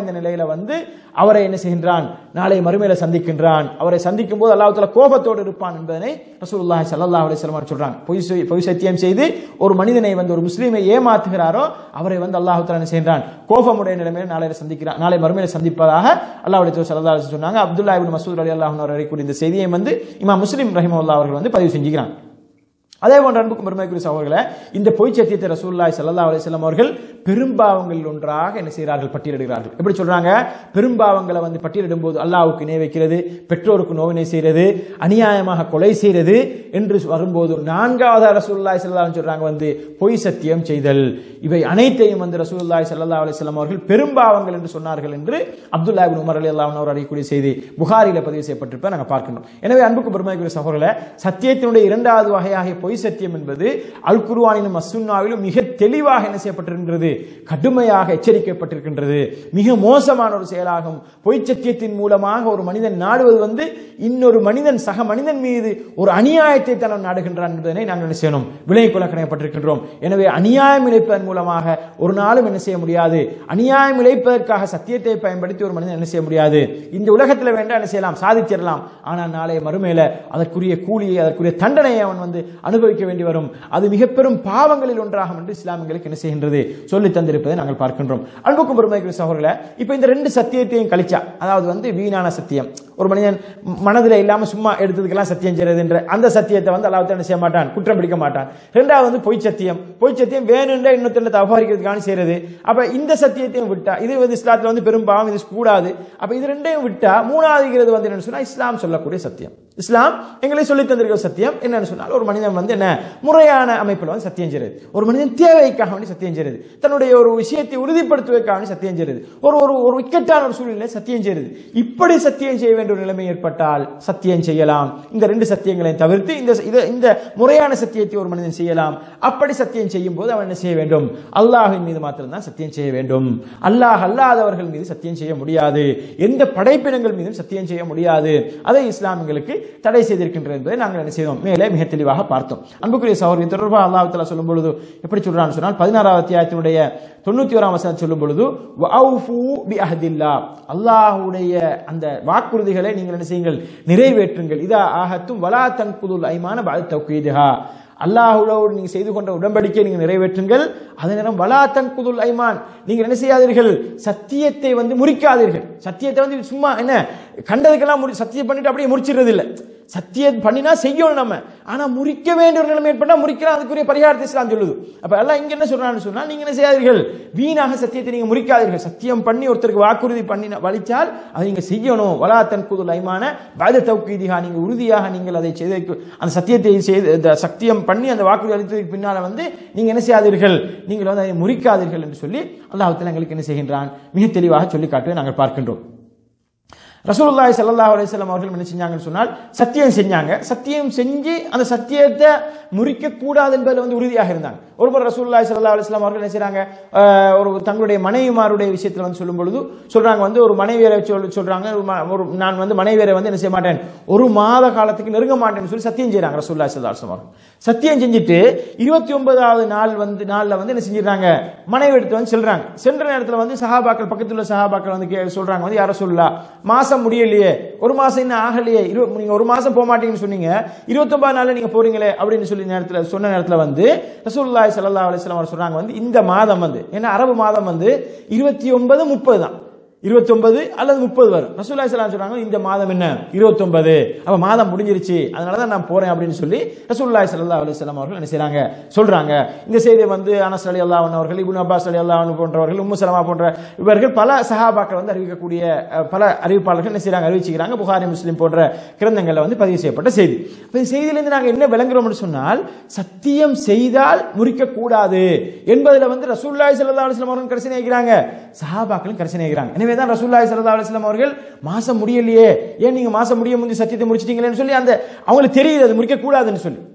நிலைமையில வந்து அவரை என்ன செய்கின்றான் நாளை மறுமையில சந்திக்கின்றான் அவரை சந்திக்கும் போது அல்லாஹ் தஆலா கோபத்தோடு இருப்பான் என்பதனை ரசூலுல்லாஹி ஸல்லல்லாஹு அலைஹி வஸல்லம் சொல்றாங்க பொய் சொய்- பொய் சத்தியம் செய்து ஒரு மனிதனை வந்து ஒரு முஸ்லீமை ஏமாத்துகிறாரோ அவரை வந்து அல்லாஹ் தஆலா என்ன செய்கின்றான் கோபமுடைய நிலைமையில நாளை சந்திக்கிறான் நாளை மறுமையில சந்திப்பதாக அல்லாஹ்வுடைய தூதர் ஸல்லல்லாஹு அலைஹி வஸல்லம் சொன்னாங்க அப்துல்லா இப்னு மஸ்ஊத் ரலியல்லாஹு அன்ஹு அவர்கள் இந்த செய்தியை வந்து இமாம் முஸ்லிம் ரஹிமஹுல்லாஹ் அவர்கள் வந்து பதிவு செஞ்சுக்கிறாங்க அதே போன்ற அன்புக்கும் பெருமைக்குரிய சகோதரர்களே இந்த பொய் சத்தியத்தை ரசூலுல்லாஹி ஸல்லல்லாஹு அலைஹி வஸல்லம் அவர்கள் பெரும்பாவங்களில் ஒன்றாக என்ன செய்கிறார்கள் பட்டியலிடுகிறார்கள் எப்படி சொல்றாங்க பெரும்பாவங்களை வந்து பட்டியலிடும் போது அல்லாஹ்வுக்கு இணை வைக்கிறது பெற்றோருக்கு நோவினை செய்கிறது அநியாயமாக கொலை செய்கிறது என்று வரும்போது நான்காவது ரசூலுல்லாஹி ஸல்லல்லாஹு அலைஹி சொல்றாங்க வந்து பொய் சத்தியம் செய்தல் இவை அனைத்தையும் வந்து ரசூலுல்லாஹி ஸல்லல்லாஹு அலைஹி வஸல்லம் அவர்கள் பெரும்பாவங்கள் என்று சொன்னார்கள் என்று அப்துல்லா இப்னு உமர் ரலியல்லாஹு அன்ஹு அவர் அறியக்கூடிய செய்தி புகாரில பதிவு செய்யப்பட்டிருப்ப நாங்கள் பார்க்கணும் எனவே அன்புக்கு பெருமைக்குரிய சகோதரர்களே சத்தியத்தினுடைய இரண்டாவது வகையாகிய பொய் சத்தியம் என்பது அல் குர்ஆனிலும் அசுன்னாவிலும் மிக தெளிவாக என்ன செய்யப்பட்டிருக்கின்றது கடுமையாக எச்சரிக்கப்பட்டிருக்கின்றது மிக மோசமான ஒரு செயலாகும் பொய் சத்தியத்தின் மூலமாக ஒரு மனிதன் நாடுவது வந்து இன்னொரு மனிதன் சக மனிதன் மீது ஒரு அநியாயத்தை தான் அவன் நாடுகின்றான் என்பதனை நாங்கள் என்ன செய்யணும் விலை கொள்ள கடையப்பட்டிருக்கின்றோம் எனவே அநியாயம் இழைப்பதன் மூலமாக ஒரு நாளும் என்ன செய்ய முடியாது அநியாயம் இழைப்பதற்காக சத்தியத்தை பயன்படுத்தி ஒரு மனிதன் என்ன செய்ய முடியாது இந்த உலகத்தில் வேண்டாம் என்ன செய்யலாம் சாதிச்சிடலாம் ஆனால் நாளைய மறுமையில அதற்குரிய கூலியை அதற்குரிய தண்டனையை அவன் வந்து அனுபவிக்க வேண்டி வரும் அது மிக பெரும் பாவங்களில் ஒன்றாகும் என்று இஸ்லாமியங்களுக்கு என்ன செய்கின்றது சொல்லி தந்திருப்பதை நாங்கள் பார்க்கின்றோம் அன்புக்கும் பெருமைக்குரிய சகோதரர்களே இப்போ இந்த ரெண்டு சத்தியத்தையும் கழிச்சா அதாவது வந்து வீணான சத்தியம் ஒரு மனிதன் மனதில் இல்லாம சும்மா எடுத்ததுக்கெல்லாம் சத்தியம் செய்யறது என்ற அந்த சத்தியத்தை வந்து அல்லாஹ் என்ன செய்ய மாட்டான் குற்றம் பிடிக்க மாட்டான் ரெண்டாவது வந்து பொய் சத்தியம் பொய் சத்தியம் வேணுன்ற இன்னொருத்தர் அபகரிக்கிறதுக்கான செய்யறது அப்ப இந்த சத்தியத்தையும் விட்டா இது வந்து இஸ்லாத்துல வந்து பெரும் பாவம் இது கூடாது அப்ப இது ரெண்டையும் விட்டா மூணாவதுங்கிறது வந்து என்னன்னு சொன்னா இஸ்லாம் சொல்லக்கூடிய சத்தியம் இஸ்லாம் எங்களை சொல்லி தந்திருக்கிற சத்தியம் என்னன்னு சொன்னால் ஒரு மனிதன் வந்து என்ன முறையான அமைப்பில் வந்து சத்தியம் செய்யறது ஒரு மனிதன் தேவைக்காக வேண்டி சத்தியம் செய்யறது தன்னுடைய ஒரு விஷயத்தை உறுதிப்படுத்துவதற்காக வேண்டி சத்தியம் செய்யறது ஒரு ஒரு ஒரு இக்கட்டான ஒரு சூழ்நிலை சத்தியம் செய்யறது இப்படி சத்தியம் செய்ய வேண்டிய ஒரு நிலைமை ஏற்பட்டால் சத்தியம் செய்யலாம் இந்த ரெண்டு சத்தியங்களையும் தவிர்த்து இந்த இது- இந்த முறையான சத்தியத்தை ஒரு மனிதன் செய்யலாம் அப்படி சத்தியம் செய்யும் போது அவன் என்ன செய்ய வேண்டும் அல்லாஹின் மீது மாத்திரம்தான் சத்தியம் செய்ய வேண்டும் அல்லாஹ் அல்லாதவர்கள் மீது சத்தியம் செய்ய முடியாது எந்த படைப்பினங்கள் மீதும் சத்தியம் செய்ய முடியாது அதை இஸ்லாமியங்களுக்கு தடை செய்திருக்கின்றது என்பதை நாங்கள் என்ன செய்தோம் மேலே மிக தெளிவாக பார்த்தோம் அன்புக்குரிய சகோதரி தொடர்பாக அல்லாஹ் தஆலா சொல்லும் பொழுது எப்படி சொல்றான்னு சொன்னால் பதினாறாவது அத்தியாயத்தினுடைய தொண்ணூத்தி ஓராம் வசனம் சொல்லும் பொழுது வஅஃபு பி அஹ்தில்லா அல்லாஹ்வுடைய அந்த வாக்குறுதிகளை நீங்கள் என்ன செய்யுங்கள் நிறைவேற்றுங்கள் இதா ஆகத்தும் வலா தன்குதுல் ஐமான பஅத் தௌகீதுஹா அல்லாஹுவோடு நீங்க செய்து கொண்ட உடன்படிக்கை நீங்க நிறைவேற்றுங்கள் அதே நேரம் வலா தன்குதுல் ஐமான் நீங்கள் என்ன செய்யாதீர்கள் சத்தியத்தை வந்து முறிக்காதீர்கள் சத்தியத்தை வந்து சும்மா என்ன கண்டதுக்கெல்லாம் முடி சத்தியம் பண்ணிட்டு அப்படியே முறிச்சிடுறது இல்ல சத்தியம் பண்ணினா செய்யணும் நம்ம ஆனா முறிக்க வேண்டிய ஒரு நிலைமை ஏற்பட்டா முறிக்கலாம் அதுக்குரிய பரிகாரத்தை இஸ்லாம் சொல்லுது அப்ப எல்லாம் இங்க என்ன சொல்றான்னு சொன்னா நீங்க என்ன செய்யாதீர்கள் வீணாக சத்தியத்தை நீங்க முறிக்காதீர்கள் சத்தியம் பண்ணி ஒருத்தருக்கு வாக்குறுதி பண்ணி வலிச்சால் அதை நீங்க செய்யணும் வலா தன்குதுல் ஐமான பாத தௌக்கீதிகா நீங்க உறுதியாக நீங்கள் அதை செய்த அந்த சத்தியத்தை செய்து இந்த சத்தியம் பண்ணி அந்த வாக்குறுதி அளித்ததுக்கு பின்னால வந்து நீங்க என்ன செய்யாதீர்கள் நீங்கள் வந்து அதை முறிக்காதீர்கள் என்று சொல்லி அல்லாஹ் எங்களுக்கு என்ன செய்கின்றான் மிக தெளிவாக சொல்லி காட்டுவதை நாங்கள் பார்க்கின்றோம் ரசூலுல்லாஹி ஸல்லல்லாஹு அலைஹி வஸல்லம் அவர்கள் என்ன செஞ்சாங்கன்னு சொன்னால் சத்தியம் செஞ்சாங்க சத்தியம் செஞ்சு அந்த சத்தியத்தை முறிக்க கூடாது என்பதில் வந்து உறுதியாக இருந்தாங்க ஒருவர் ரசூலுல்லாஹி ஸல்லல்லாஹு அலைஹி வஸல்லம் அவர்கள் என்ன செய்றாங்க அஹ், ஒரு தங்களுடைய மனைவிமாருடைய விஷயத்தில் வந்து சொல்லும் பொழுது சொல்றாங்க வந்து ஒரு மனைவியரை சொல் சொல்றாங்க ஒரு ம- ஒரு நான் வந்து மனைவியரை வந்து என்ன செய்ய மாட்டேன் ஒரு மாத காலத்துக்கு நெருங்க மாட்டேன்னு சொல்லி சத்தியம் செய்றாங்க ரசூலுல்லாஹி ஸல்லல்லாஹு அலைஹி வஸல்லம் அவர்கள் சத்தியம் செஞ்சுட்டு இருபத்தி ஒன்பதாவது நாள் வந்து நாள்ல வந்து என்ன செஞ்சிடறாங்க மனைவி எடுத்து வந்து செல்றாங்க சென்ற நேரத்தில் வந்து சஹாபாக்கள் பக்கத்துல உள்ள சஹாபாக்கள் வந்து கே- சொல்றாங்க வந்து யார சொல்லா மாசம் முடியலையே ஒரு மாசம் இன்னும் ஆகலையே இரு நீங்க ஒரு மாசம் போக மாட்டீங்கன்னு சொன்னீங்க இருபத்தொன்பது நாள்ல நீங்க போறீங்களே அப்படின்னு சொல்லி நேரத்தில் சொன்ன நேரத்தில் வந்து ரசூலுல்லாஹி ஸல்லல்லாஹு அலைஹி வஸல்லம் அவர் சொல்றாங்க வந்து இந்த மாதம் வந்து ஏன்னா அரபு மாதம் வந்து இருபத்தி ஒன்பது முப்பது தான் இருபத்தொன்பது அல்லது முப்பது வரும் ரசூலுல்லாஹி ஸல்லல்லாஹு அலைஹி சொல்றாங்க இந்த மாதம் என்ன இருபத்தொன்பது அப்ப மாதம் முடிஞ்சிருச்சு அதனால தான் நான் போறேன் அப்படின்னு சொல்லி ரசூலுல்லாஹி ஸல்லல்லாஹு அலைஹி வஸல்லம் அவர்கள் என்ன செய்றாங்க சொல்றாங்க இந்த செய்தியை வந்து அனஸ் ரலியல்லாஹு அன்ஹு அவர்கள் இப்னு அப்பாஸ் ரலியல்லாஹு அன்ஹு போன்றவர்கள் உம்மு சலமா போன்ற இவர்கள் பல சஹாபாக்கள் வந்து அறிவிக்கக்கூடிய அஹ், பல அறிவிப்பாளர்கள் என்ன செய்றாங்க அறிவிச்சுக்கிறாங்க புகாரி முஸ்லிம் போன்ற கிரந்தங்கள்ல வந்து பதிவு செய்யப்பட்ட செய்தி அப்ப இந்த செய்தியிலிருந்து நாங்க என்ன விளங்குறோம்னு சொன்னால் சத்தியம் செய்தால் முறிக்க கூடாது என்பதுல வந்து ரசூலுல்லாஹி ஸல்லல்லாஹு அலைஹி வஸல்லம் அவர்கள் கரிசனை வைக்கிறாங்க சஹாபாக்களும் கரிசனை வைக்கிறாங்க எனவே தான் ரசூலுல்லாஹி ஸல்லல்லாஹு அலைஹி வஸல்லம் அவர்கள் மாசம் முடியலையே ஏன் நீங்க மாசம் முடிய முந்தி சத்தியத்தை முடிச்சிட்டீங்களேன்னு சொல்லி அந்த அவங்களுக்கு தெரியுது அது முடிக்க கூடாதுன்னு சொல்லி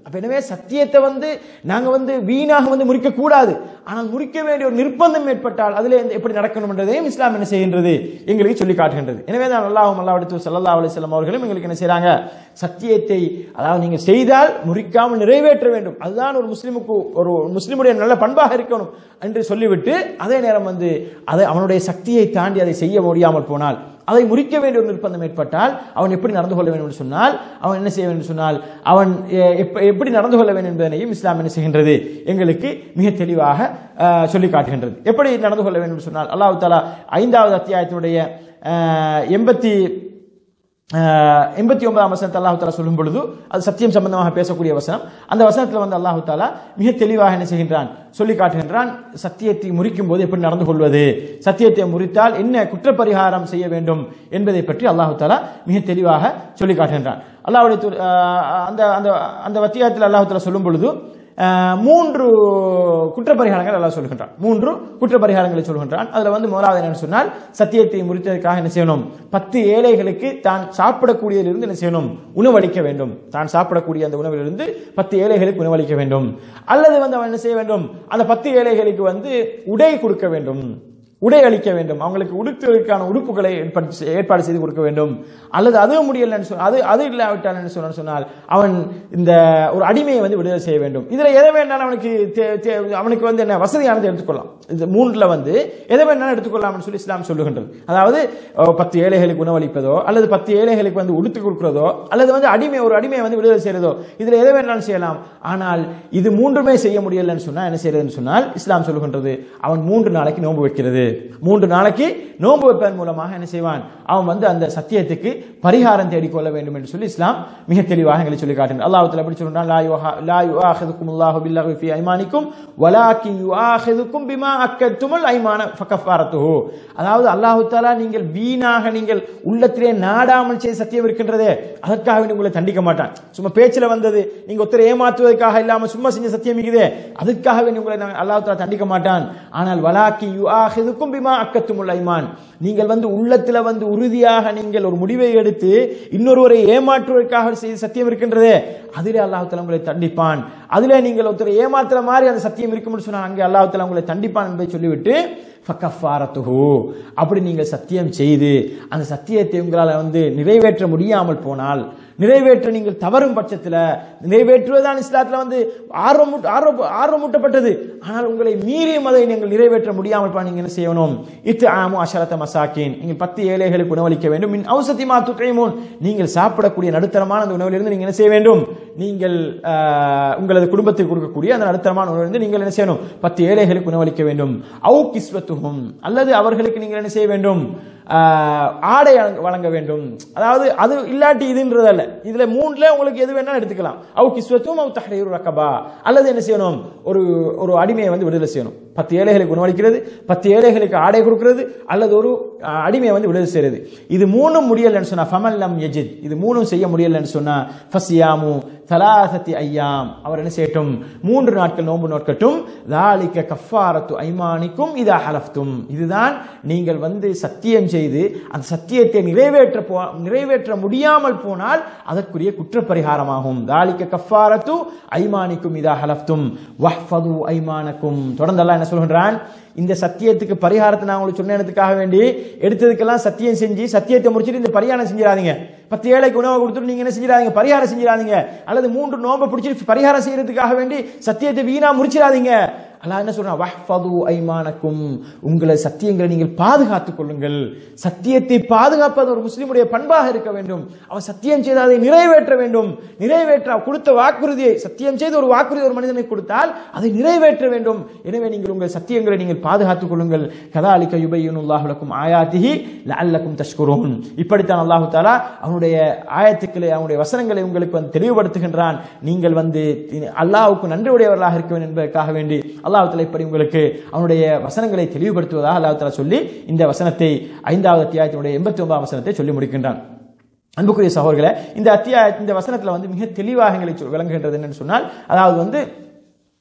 அப்ப எனவே சத்தியத்தை வந்து நாங்க வந்து வீணாக வந்து முறிக்க கூடாது ஆனால் முறிக்க வேண்டிய ஒரு நிர்பந்தம் ஏற்பட்டால் அதுல எந்த- எப்படி நடக்கணும் என்றதையும் இஸ்லாம் என்ன செய்கின்றது எங்களுக்கு சொல்லி காட்டுகின்றது எனவே தான் அல்லாஹும் அல்லாஹ் சல்லா அலிஸ்லாம் அவர்களும் எங்களுக்கு என்ன செய்றாங்க சத்தியத்தை அதாவது நீங்க செய்தால் முறிக்காமல் நிறைவேற்ற வேண்டும் அதுதான் ஒரு முஸ்லிமுக்கு ஒரு முஸ்லிமுடைய நல்ல பண்பாக இருக்கணும் என்று சொல்லிவிட்டு அதே நேரம் வந்து அதை அவனுடைய சக்தியை தாண்டி அதை செய்ய முடியாமல் போனால் அதை முறிக்க வேண்டிய ஒரு நிர்பந்தம் ஏற்பட்டால் அவன் எப்படி நடந்து கொள்ள வேண்டும் என்று சொன்னால் அவன் என்ன செய்ய வேண்டும் என்று சொன்னால் அவன் எ- எப்ப- எப்படி நடந்து கொள்ள வேண்டும் என்பதனையும் இஸ்லாம் என்ன செய்கின்றது எங்களுக்கு மிக தெளிவாக அஹ், சொல்லி காட்டுகின்றது எப்படி நடந்து கொள்ள வேண்டும் என்று சொன்னால் அல்லாஹ் தாலா ஐந்தாவது அத்தியாயத்தினுடைய அஹ், எண்பத்தி எண்பத்தி ஒன்பதாம் வசனத்தை அல்லாஹு தாலா சொல்லும் பொழுது அது சத்தியம் சம்பந்தமாக பேசக்கூடிய வசனம் அந்த வசனத்தில் வந்து அல்லாஹு தாலா மிக தெளிவாக என்ன செய்கின்றான் சொல்லி காட்டுகின்றான் சத்தியத்தை முறிக்கும் போது எப்படி நடந்து கொள்வது சத்தியத்தை முறித்தால் என்ன குற்றப்பரிகாரம் செய்ய வேண்டும் என்பதை பற்றி அல்லாஹு தாலா மிக தெளிவாக சொல்லி காட்டுகின்றான் அல்லாஹுடைய து- ஆஹ் அந்த அந்த அந்த வத்தியாயத்தில் அல்லாஹு தாலா சொல்லும் பொழுது ஆஹ் மூன்று குற்றப்பரிகாரங்கள் அல்லாஹ் சொல்கின்றான் மூன்று குற்றப்பரிகாரங்களை சொல்கின்றான் அதுல வந்து முதலாவது என்னன்னு சொன்னால் சத்தியத்தை முறித்ததற்காக என்ன செய்யணும் பத்து ஏழைகளுக்கு தான் சாப்பிடக்கூடியதிலிருந்து என்ன செய்யணும் உணவளிக்க வேண்டும் தான் சாப்பிடக்கூடிய அந்த உணவிலிருந்து பத்து ஏழைகளுக்கு உணவளிக்க வேண்டும் அல்லது வந்து அவன் என்ன செய்ய வேண்டும் அந்த பத்து ஏழைகளுக்கு வந்து உடை கொடுக்க வேண்டும் உடை அளிக்க வேண்டும் அவங்களுக்கு உடுத்துவதற்கான உடுப்புகளை ஏற்பாடு செய்- ஏற்பாடு செய்து கொடுக்க வேண்டும் அல்லது அதுவும் முடியலன்னு சொன்னால் அது அது இல்லாவிட்டால் என்ன சொன்னான்னு சொன்னால் அவன் இந்த ஒரு அடிமையை வந்து விடுதலை செய்ய வேண்டும் இதுல எதை வேணாலும் அவனுக்கு தே- தே- அவனுக்கு வந்து என்ன வசதியானதை எடுத்துக்கொள்ளலாம் இது மூன்றுல வந்து எதை வேணாலும் எடுத்துக்கொள்ளலாம்னு சொல்லி இஸ்லாம் சொல்லுகின்றது அதாவது அஹ், பத்து ஏழைகளுக்கு உணவளிப்பதோ அல்லது பத்து ஏழைகளுக்கு வந்து உடுத்து கொடுக்கிறதோ அல்லது வந்து அடிமை ஒரு அடிமையை வந்து விடுதலை செய்யறதோ இதுல எதை வேணாலும் செய்யலாம் ஆனால் இது மூன்றுமே செய்ய முடியலன்னு சொன்னா என்ன செய்யறதுன்னு சொன்னால் இஸ்லாம் சொல்லுகின்றது அவன் மூன்று நாளைக்கு நோன்பு வைக்கிறது மூன்று நாளைக்கு நோன்பு வைப்பதன் மூலமாக என்ன செய்வான் அவன் வந்து அந்த சத்தியத்துக்கு பரிகாரம் தேடிக்கொள்ள வேண்டும் என்று சொல்லி இஸ்லாம் மிக தெளிவாக எங்களை சொல்லி காட்டுகிறார் அல்லாஹ் தஆலா எப்படி சொல்றான் லா யுஹா லா யுஆஹிதுக்கும் அல்லாஹு பில்லஹி ஃபீ ஐமானிக்கும் வலாக்கின் யுஆஹிதுக்கும் பிமா அக்கத்துமுல் ஐமான ஃபகஃபாரத்துஹு அதாவது அல்லாஹ் தஆலா நீங்கள் வீணாக நீங்கள் உள்ளத்திலே நாடாமல் செய்த சத்தியம் இருக்கின்றதே அதற்காக வேண்டி உங்களை தண்டிக்க மாட்டான் சும்மா பேச்சில் வந்தது நீங்க ஒருத்தரை ஏமாற்றுவதற்காக இல்லாம சும்மா செஞ்ச சத்தியம் இருக்குதே அதுக்காக வேண்டி உங்களை நாங்கள் அல்லாஹ் தஆலா தண்டிக்க மாட்டான் ஆனால் வலாக்கி யுஆஹிதுக்கும் பிமா அக்கத்துமுல் ஐமான் நீங்கள் வந்து உள்ளத்துல வந்து உறுதியாக நீங்கள் ஒரு முடிவை எடுத்து இன்னொருவரை ஏமாற்றுவதற்காக செய்த சத்தியம் இருக்கின்றதே அதிலே அல்லாஹ் தஆலா உங்களை தண்டிப்பான் அதிலே நீங்கள் ஒருத்தரை ஏமாத்துற மாதிரி அந்த சத்தியம் இருக்கும்னு சொன்னா அங்கே அல்லாஹ் தஆலா உங்களை தண்டிப்பான் என்பதை சொல்லிவிட்டு ஃபக்கஃபாரத்துஹு அப்படி நீங்கள் சத்தியம் செய்து அந்த சத்தியத்தை உங்களால் வந்து நிறைவேற்ற முடியாமல் போனால் நிறைவேற்ற நீங்கள் தவறும் பட்சத்தில் நிறைவேற்றுவதுதான் இஸ்லாத்தில் வந்து ஆர்வம் ஆர்வம் ஆர்வமூட்டப்பட்டது ஆனால் உங்களை மீறியும் அதை நீங்கள் நிறைவேற்ற முடியாமல் போனால் நீங்கள் என்ன செய்யணும் இத்து ஆமு அஷரத்த மசாக்கின் நீங்கள் பத்து ஏழைகளுக்கு உணவளிக்க வேண்டும் மின் ஔசத்திமா துட்டைமூன் நீங்கள் சாப்பிடக்கூடிய நடுத்தரமான அந்த உணவிலிருந்து நீங்கள் என்ன செய்ய வேண்டும் நீங்கள் ஆஹ், உங்களது குடும்பத்துக்கு கொடுக்கக்கூடிய அந்த நடுத்தரமான உணவிலிருந்து நீங்கள் என்ன செய்யணும் பத்து ஏழைகளுக்கு உணவளிக்க வேண்டும் அவு கிஸ்வத்துகும் அல்லது அவர்களுக்கு நீங்கள் என்ன செய்ய வேண்டும் ஆஹ், ஆடை வழங்க- வழங்க வேண்டும் அதாவது அது இல்லாட்டி இதுன்றதல்ல இதுல மூணுல உங்களுக்கு எது வேணாலும் எடுத்துக்கலாம் அவு கிஸ்வத்தும் அவு தஹரீரு ரக்கபா அல்லது என்ன செய்யணும் ஒரு ஒரு அடிமையை வந்து விடுதலை செய்யணும் பத்து ஏழைகளுக்கு உணவளிக்கிறது பத்து ஏழைகளுக்கு ஆடை கொடுக்கிறது அல்லது ஒரு அஹ், அடிமையை வந்து விடுதலை செய்யறது இது மூணும் முடியலன்னு சொன்னா ஃபமல்லம் யஜித் இது மூணும் செய்ய முடியலன்னு சொன்னா ஃபசியாமு தலாசத்தி ஐயாம் அவர் என்ன செய்யட்டும் மூன்று நாட்கள் நோன்பு நோக்கட்டும் தாலிக்க கஃபாரத்து ஐமானிக்கும் இதா ஹலஃப்தும் இதுதான் நீங்கள் வந்து சத்தியம் செய்து அந்த சத்தியத்தை நிறைவேற்ற போ நிறைவேற்ற முடியாமல் போனால் அதற்குரிய குற்றப்பரிகாரமாகும் தாலிக்க கஃபாரத்து ஐமானிக்கும் இதா ஹலஃப்தும் வஹ்ஃபது ஐமானக்கும் தொடர்ந்து அல்லாஹ் என்ன சொல்கின்றான் இந்த சத்தியத்துக்கு பரிகாரத்தை நான் உங்களுக்கு சொன்னதுக்காக வேண்டி எடுத்ததுக்கெல்லாம் சத்தியம் செஞ்சு சத்தியத்தை முடிச்சிட்டு இந்த பரிகாரம் செஞ்சிடாதீங்க பத்து ஏழைக்கு உணவை கொடுத்துட்டு நீங்க என்ன செஞ்சிடாதீங்க பரிகாரம் செஞ்சிடாதீங்க அல்லது மூன்று நோம்பை பிடிச்சிட்டு பரிகாரம் செய்யறதுக்காக வேண்டி சத்தியத்தை வீணா முடிச்சிடாதீங்க அல்லாஹ் என்ன சொல்றான் வஹ்ஃபது ஐமானக்கும் உங்களை சத்தியங்களை நீங்கள் பாதுகாத்துக் கொள்ளுங்கள் சத்தியத்தை பாதுகாப்பது ஒரு முஸ்லிமுடைய பண்பாக இருக்க வேண்டும் அவன் சத்தியம் செய்து அதை நிறைவேற்ற வேண்டும் நிறைவேற்ற கொடுத்த வாக்குறுதியை சத்தியம் செய்து ஒரு வாக்குறுதி ஒரு மனிதனுக்கு கொடுத்தால் அதை நிறைவேற்ற வேண்டும் எனவே நீங்கள் உங்கள் சத்தியங்களை நீங்கள் பாதுகாத்துக் கொள்ளுங்கள் கதாலிக்க யுபையுனுல்லாஹு லக்கும் ஆயாத்திஹி லஅல்லக்கும் தஷ்குரூன் இப்படித்தான் அல்லாஹு தாலா அவனுடைய ஆயத்துக்களை அவனுடைய வசனங்களை உங்களுக்கு வந்து தெளிவுபடுத்துகின்றான் நீங்கள் வந்து அல்லாஹ்வுக்கு நன்றி உடையவர்களாக இருக்க வேண்டும் என்பதற்காக வேண்டி அல்லாஹ் தஆலா இப்படி உங்களுக்கு அவனுடைய வசனங்களை தெளிவுபடுத்துவதாக அல்லாஹ் தஆலா சொல்லி இந்த வசனத்தை ஐந்தாவது அத்தியாயத்தினுடைய எண்பத்தி ஒன்பதாம் வசனத்தை சொல்லி முடிக்கின்றான் அன்புக்குரிய சகோதரர்களே இந்த அத்தியாய இந்த வசனத்துல வந்து மிக தெளிவாக எங்களுக்கு சொல்- விளங்குகின்றது என்னன்னு சொன்னால் அதாவது வந்து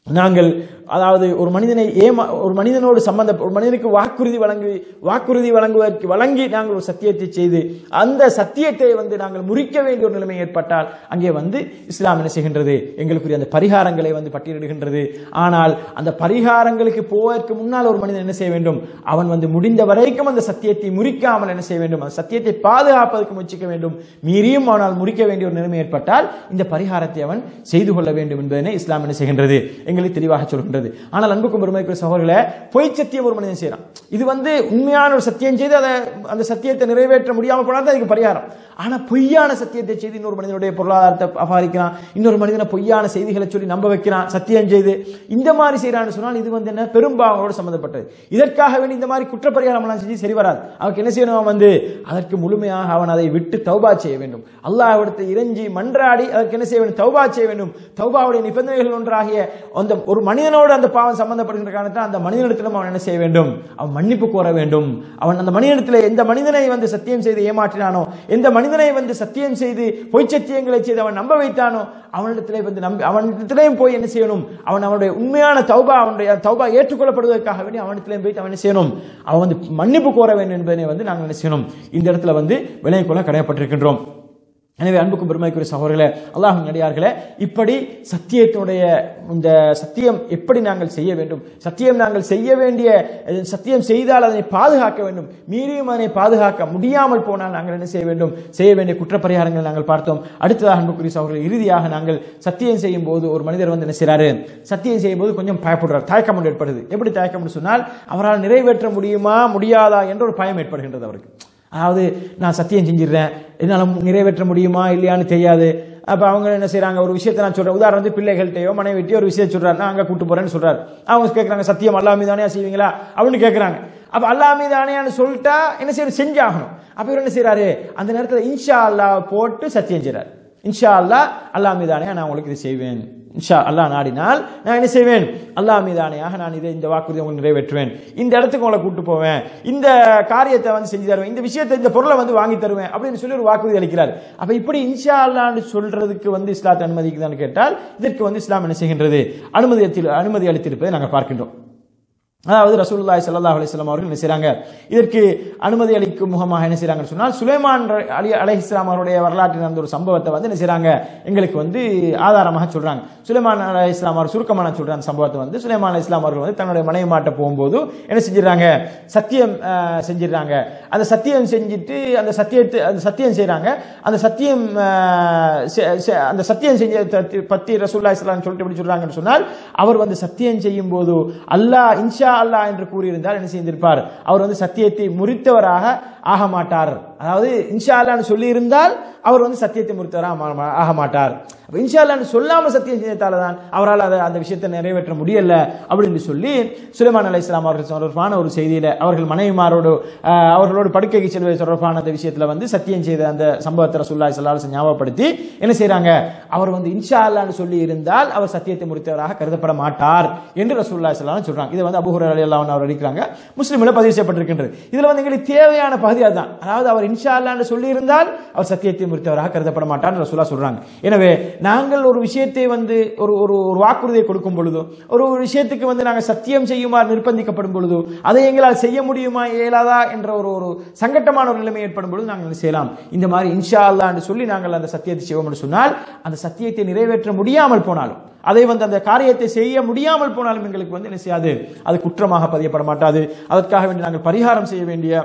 நாங்கள் அதாவது ஒரு மனிதனை ஏமா ஒரு மனிதனோடு சம்பந்த ஒரு மனிதனுக்கு வாக்குறுதி வழங்கி வாக்குறுதி வழங்குவதற்கு வழங்கி நாங்கள் ஒரு சத்தியத்தை செய்து அந்த சத்தியத்தை வந்து நாங்கள் முறிக்க வேண்டிய ஒரு நிலைமை ஏற்பட்டால் அங்கே வந்து இஸ்லாம் என்ன செய்கின்றது எங்களுக்குரிய அந்த பரிகாரங்களை வந்து பட்டியலிடுகின்றது ஆனால் அந்த பரிகாரங்களுக்கு போவதற்கு முன்னால் ஒரு மனிதன் என்ன செய்ய வேண்டும் அவன் வந்து முடிந்த வரைக்கும் அந்த சத்தியத்தை முறிக்காமல் என்ன செய்ய வேண்டும் அந்த சத்தியத்தை பாதுகாப்பதற்கு முயற்சிக்க வேண்டும் மீறியும் ஆனால் முறிக்க வேண்டிய ஒரு நிலைமை ஏற்பட்டால் இந்த பரிகாரத்தை அவன் செய்து கொள்ள வேண்டும் என்பதனை இஸ்லாம் என்ன செய்கின்றது எங்களுக்கு தெளிவாக சொல்கின்றது ஆனால் அன்புக்கும் பெருமைக்குரிய சகோதரர்களே பொய் சத்தியம் ஒரு மனிதன் செய்யறான் இது வந்து உண்மையான ஒரு சத்தியம் செய்து அதை அந்த சத்தியத்தை நிறைவேற்ற முடியாமல் போனால் தான் அதுக்கு பரிகாரம் ஆனா பொய்யான சத்தியத்தை செய்து இன்னொரு மனிதனுடைய பொருளாதாரத்தை அபாரிக்கிறான் இன்னொரு மனிதனை பொய்யான செய்திகளை சொல்லி நம்ப வைக்கிறான் சத்தியம் செய்து இந்த மாதிரி செய்யறான்னு சொன்னால் இது வந்து என்ன பெரும்பாவங்களோடு சம்பந்தப்பட்டது இதற்காக வேண்டி இந்த மாதிரி குற்றப்பரிகாரம் எல்லாம் செஞ்சு சரி வராது அவனுக்கு என்ன செய்யணும் அவன் வந்து அதற்கு முழுமையாக அவன் அதை விட்டு தௌபா செய்ய வேண்டும் அல்லாஹ்விடத்தை இறைஞ்சி மன்றாடி அதற்கு என்ன செய்ய வேண்டும் தௌபா செய்ய வேண்டும் தௌபாவுடைய நிபந்தனைகள் ஒன்றாகிய அந்த ஒரு மனிதனோடு அந்த பாவம் சம்பந்தப்படுகின்ற காரணத்தால் அந்த மனிதனிடத்திலும் அவன் என்ன செய்ய வேண்டும் அவன் மன்னிப்பு கோர வேண்டும் அவன் அந்த மனிதனிடத்தில் எந்த மனிதனை வந்து சத்தியம் செய்து ஏமாற்றினானோ எந்த மனிதனை வந்து சத்தியம் செய்து பொய் சத்தியங்களை செய்து அவன் நம்ப வைத்தானோ அவனிடத்திலே வந்து நம்பி அவனிடத்திலேயும் போய் என்ன செய்யணும் அவன் அவனுடைய உண்மையான தௌபா அவனுடைய தௌபா ஏற்றுக்கொள்ளப்படுவதற்காக வேண்டி அவனிடத்திலேயும் போய் அவன் என்ன செய்யணும் அவன் வந்து மன்னிப்பு கோர வேண்டும் என்பதனை வந்து நாங்கள் என்ன செய்யணும் இந்த இடத்துல வந்து விலையை கொள்ள கடமைப்பட்டிருக்கின்றோம் எனவே அன்புக்கும் பெருமைக்குரிய சகோதரர்களே அல்லாஹ் நடிகார்களே இப்படி சத்தியத்தினுடைய இந்த சத்தியம் எப்படி நாங்கள் செய்ய வேண்டும் சத்தியம் நாங்கள் செய்ய வேண்டிய அஹ், சத்தியம் செய்தால் அதனை பாதுகாக்க வேண்டும் மீறியும் அதனை பாதுகாக்க முடியாமல் போனால் நாங்கள் என்ன செய்ய வேண்டும் செய்ய வேண்டிய குற்றப்பரிகாரங்கள் நாங்கள் பார்த்தோம் அடுத்ததாக அன்புக்குரிய சகோதரர்கள் இறுதியாக நாங்கள் சத்தியம் செய்யும் போது ஒரு மனிதர் வந்து என்ன செய்றாரு சத்தியம் செய்யும் போது கொஞ்சம் பயப்படுறார் தயக்கம் ஒன்று ஏற்படுது எப்படி தயக்கம் சொன்னால் அவரால் நிறைவேற்ற முடியுமா முடியாதா என்ற ஒரு பயம் ஏற்படுகின்றது அவருக்கு அதாவது நான் சத்தியம் செஞ்சிடுறேன் என்னால் நிறைவேற்ற முடியுமா இல்லையான்னு தெரியாது அப்போ அவங்க என்ன செய்றாங்க ஒரு விஷயத்தை நான் சொல்றேன் உதாரணத்துக்கு பிள்ளைகள்கிட்டயோ மனைவிட்டையோ ஒரு விஷயம் சொல்றாரு நான் அங்கே கூட்டு போறேன்னு சொல்றாரு அவங்க கேட்குறாங்க சத்தியம் அல்லா மீதானே செய்வீங்களா அப்படின்னு கேட்குறாங்க அப்போ அல்லா மீதானேன்னு சொல்லிட்டா என்ன செய்யணும் செஞ்சாகணும் அப்போ இவர் என்ன செய்றாரு அந்த நேரத்தில் இன்ஷா அல்லாஹ் போட்டு சத்தியம் செய்றாரு இன்ஷா அல்லாஹ் அல்லா மீதானே நான் உங்களுக்கு இது செய்வேன் இன்ஷா அல்லாஹ் நாடினால் நான் என்ன செய்வேன் அல்லாஹ் மீதானையாக நான் இதை இந்த வாக்குறுதி உங்களுக்கு நிறைவேற்றுவேன் இந்த இடத்துக்கு உங்களை கூட்டு போவேன் இந்த காரியத்தை வந்து செஞ்சு தருவேன் இந்த விஷயத்தை இந்த பொருளை வந்து வாங்கி தருவேன் அப்படின்னு சொல்லி ஒரு வாக்குறுதி அளிக்கிறார் அப்ப இப்படி இன்ஷா அல்லான்னு சொல்றதுக்கு வந்து இஸ்லாத்தை அனுமதிக்குதான்னு கேட்டால் இதற்கு வந்து இஸ்லாம் என்ன செய்கின்றது அனுமதி அளித்து- அனுமதி அளித்திருப்பதை நாங்கள் பார்க்கின்றோம் அதாவது ரசூலுல்லாஹி ஸல்லல்லாஹு அலைஹி வஸல்லம் அவர்கள் என்ன செய்றாங்க இதற்கு அனுமதி அளிக்கும் முகமாக என்ன செய்றாங்கன்னு சொன்னால் சுலைமான் ர- அலி அலைஹிஸ்ஸலாம் அவருடைய வரலாற்றில் நடந்த ஒரு சம்பவத்தை வந்து என்ன செய்றாங்க எங்களுக்கு வந்து ஆதாரமாக சொல்றாங்க சுலைமான் அலைஹிஸ்ஸலாம் அவர் சுருக்கமான சொல்ற அந்த சம்பவத்தை வந்து சுலைமான் அலைஹிஸ்ஸலாம் அவர்கள் வந்து தன்னுடைய மனைவி மாட்ட போகும்போது என்ன செஞ்சிடறாங்க சத்தியம் அஹ், செஞ்சிடறாங்க அந்த சத்தியம் செஞ்சுட்டு அந்த சத்தியத்தை அந்த சத்தியம் செய்றாங்க அந்த சத்தியம் அஹ், செ- செ- அந்த சத்தியம் செஞ்ச த- பத்தி ரசூலுல்லாஹி ஸல்லல்லாஹு அலைஹி சொல்லிட்டு எப்படி சொல்றாங்கன்னு சொன்னால் அவர் வந்து சத்தியம் செய்யும் போது அல்லாஹ் இன்ஷா அல்லாஹ் என்று கூறியிருந்தால் என்ன செய்திருப்பார் அவர் வந்து சத்தியத்தை முறித்தவராக ஆக மாட்டார் அதாவது இன்ஷா அல்லாஹ்னு சொல்லி இருந்தால் அவர் வந்து சத்தியத்தை முறித்தவராக ஆக மா- ஆக மாட்டார் அப்ப இன்ஷா அல்லாஹ்னு சொல்லாம சத்தியம் செஞ்சதால தான் அவரால் அதை அந்த விஷயத்தை நிறைவேற்ற முடியல அப்படின்னு சொல்லி சுலைமான் அலை இஸ்லாம் அவர்கள் தொடர்பான ஒரு செய்தியில அவர்கள் மனைவிமாரோடு ஆஹ், அவர்களோடு படுக்கைக்கு செல்வது தொடர்பான அந்த விஷயத்துல வந்து சத்தியம் செய்த அந்த சம்பவத்தை ரசூல்லாய் சல்லாஹ் ஞாபகப்படுத்தி என்ன செய்றாங்க அவர் வந்து இன்ஷா அல்லான்னு சொல்லி இருந்தால் அவர் சத்தியத்தை முறித்தவராக கருதப்பட மாட்டார் என்று ரசூல்லாய் சல்லாம் சொல்றாங்க இதை வந்து அபுஹுர் அலி அல்லாஹ் அவர் அடிக்கிறாங்க முஸ்லிம்ல பதிவு செய்யப்பட்டிருக்கின்றது இதுல வந்து எங்களுக்கு தேவையான பகுதி அதுதான் அதாவது அவர் இன்ஷா அல்லான்னு சொல்லி இருந்தால் அவர் சத்தியத்தை முறித்தவராக கருதப்பட மாட்டார் ரசூலா சொல்றாங்க எனவே நாங்கள் ஒரு விஷயத்தை வந்து ஒரு ஒரு ஒரு வாக்குறுதியை கொடுக்கும் பொழுதோ ஒரு ஒரு விஷயத்துக்கு வந்து நாங்கள் சத்தியம் செய்யுமாறு நிர்பந்திக்கப்படும் பொழுதோ அதை எங்களால் செய்ய முடியுமா இயலாதா என்ற ஒரு ஒரு சங்கட்டமான ஒரு நிலைமை ஏற்படும் பொழுது நாங்கள் என்ன செய்யலாம் இந்த மாதிரி இன்ஷா அல்லாஹ்னு சொல்லி நாங்கள் அந்த சத்தியத்தை செய்வோம் என்று சொன்னால் அந்த சத்தியத்தை நிறைவேற்ற முடியாமல் போனாலும் அதை வந்து அந்த காரியத்தை செய்ய முடியாமல் போனாலும் எங்களுக்கு வந்து என்ன செய்யாது அது குற்றமாக பதியப்பட மாட்டாது அதற்காக வேண்டி நாங்கள் பரிகாரம் செய்ய வேண்டிய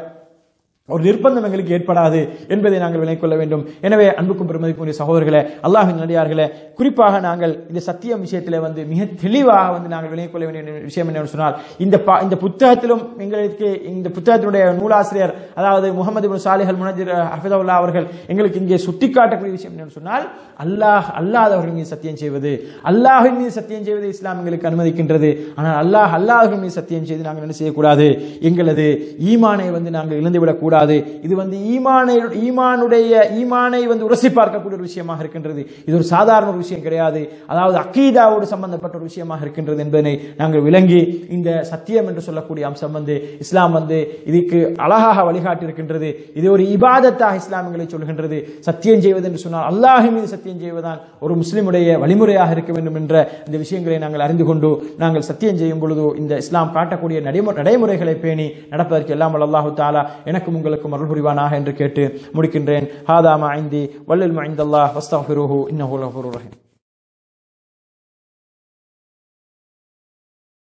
ஒரு நிர்பந்தம் எங்களுக்கு ஏற்படாது என்பதை நாங்கள் விளங்கிக் கொள்ள வேண்டும் எனவே அன்புக்கும் பெருமதிக்குரிய சகோதரர்களே அல்லாஹின் நடிகார்களே குறிப்பாக நாங்கள் இந்த சத்தியம் விஷயத்திலே வந்து மிக தெளிவாக வந்து நாங்கள் விளங்கிக் கொள்ள வேண்டிய விஷயம் என்னன்னு சொன்னால் இந்த பா- இந்த புத்தகத்திலும் எங்களுக்கு இந்த புத்தகத்தினுடைய நூலாசிரியர் அதாவது முகமது இப்னு சாலிஹ் அல் முனஜிர் ஹஃபிதவுல்லா அவர்கள் எங்களுக்கு இங்கே சுட்டிக்காட்டக்கூடிய விஷயம் என்னன்னு சொன்னால் அல்லாஹ் அல்லாதவர்கள் மீது சத்தியம் செய்வது அல்லாஹின் மீது சத்தியம் செய்வது இஸ்லாம் எங்களுக்கு அனுமதிக்கின்றது ஆனால் அல்லாஹ் அல்லாஹின் மீது சத்தியம் செய்து நாங்கள் என்ன செய்யக்கூடாது எங்களது ஈமானை வந்து நாங்கள் இழந்துவிடக் கூடாது கூடாது இது வந்து ஈமானை ஈமானுடைய ஈமானை வந்து உரசி பார்க்கக்கூடிய ஒரு விஷயமாக இருக்கின்றது இது ஒரு சாதாரண ஒரு விஷயம் கிடையாது அதாவது அக்கீதாவோடு சம்பந்தப்பட்ட ஒரு விஷயமாக இருக்கின்றது என்பதனை நாங்கள் விளங்கி இந்த சத்தியம் என்று சொல்லக்கூடிய அம்சம் வந்து இஸ்லாம் வந்து இதுக்கு அழகாக வழிகாட்டி இருக்கின்றது இது ஒரு இபாதத்தாக இஸ்லாமியங்களை சொல்கின்றது சத்தியம் செய்வது என்று சொன்னால் அல்லாஹ் மீது சத்தியம் செய்வதுதான் ஒரு முஸ்லிமுடைய வழிமுறையாக இருக்க வேண்டும் என்ற இந்த விஷயங்களை நாங்கள் அறிந்து கொண்டு நாங்கள் சத்தியம் செய்யும் பொழுது இந்த இஸ்லாம் காட்டக்கூடிய நடைமு- நடைமுறைகளை பேணி நடப்பதற்கு எல்லாம் வல்ல அல்லாஹு தாலா எனக்கும் உங்களுக்கும் அருள் புரிவானாக என்று கேட்டு முடிக்கின்றேன் ஹாதாமா ஐந்தி வல்லல் மைந்தல்லாஹ் வஸ்தஃபிருஹு இன்னஹு லஃபூருர் ரஹீம்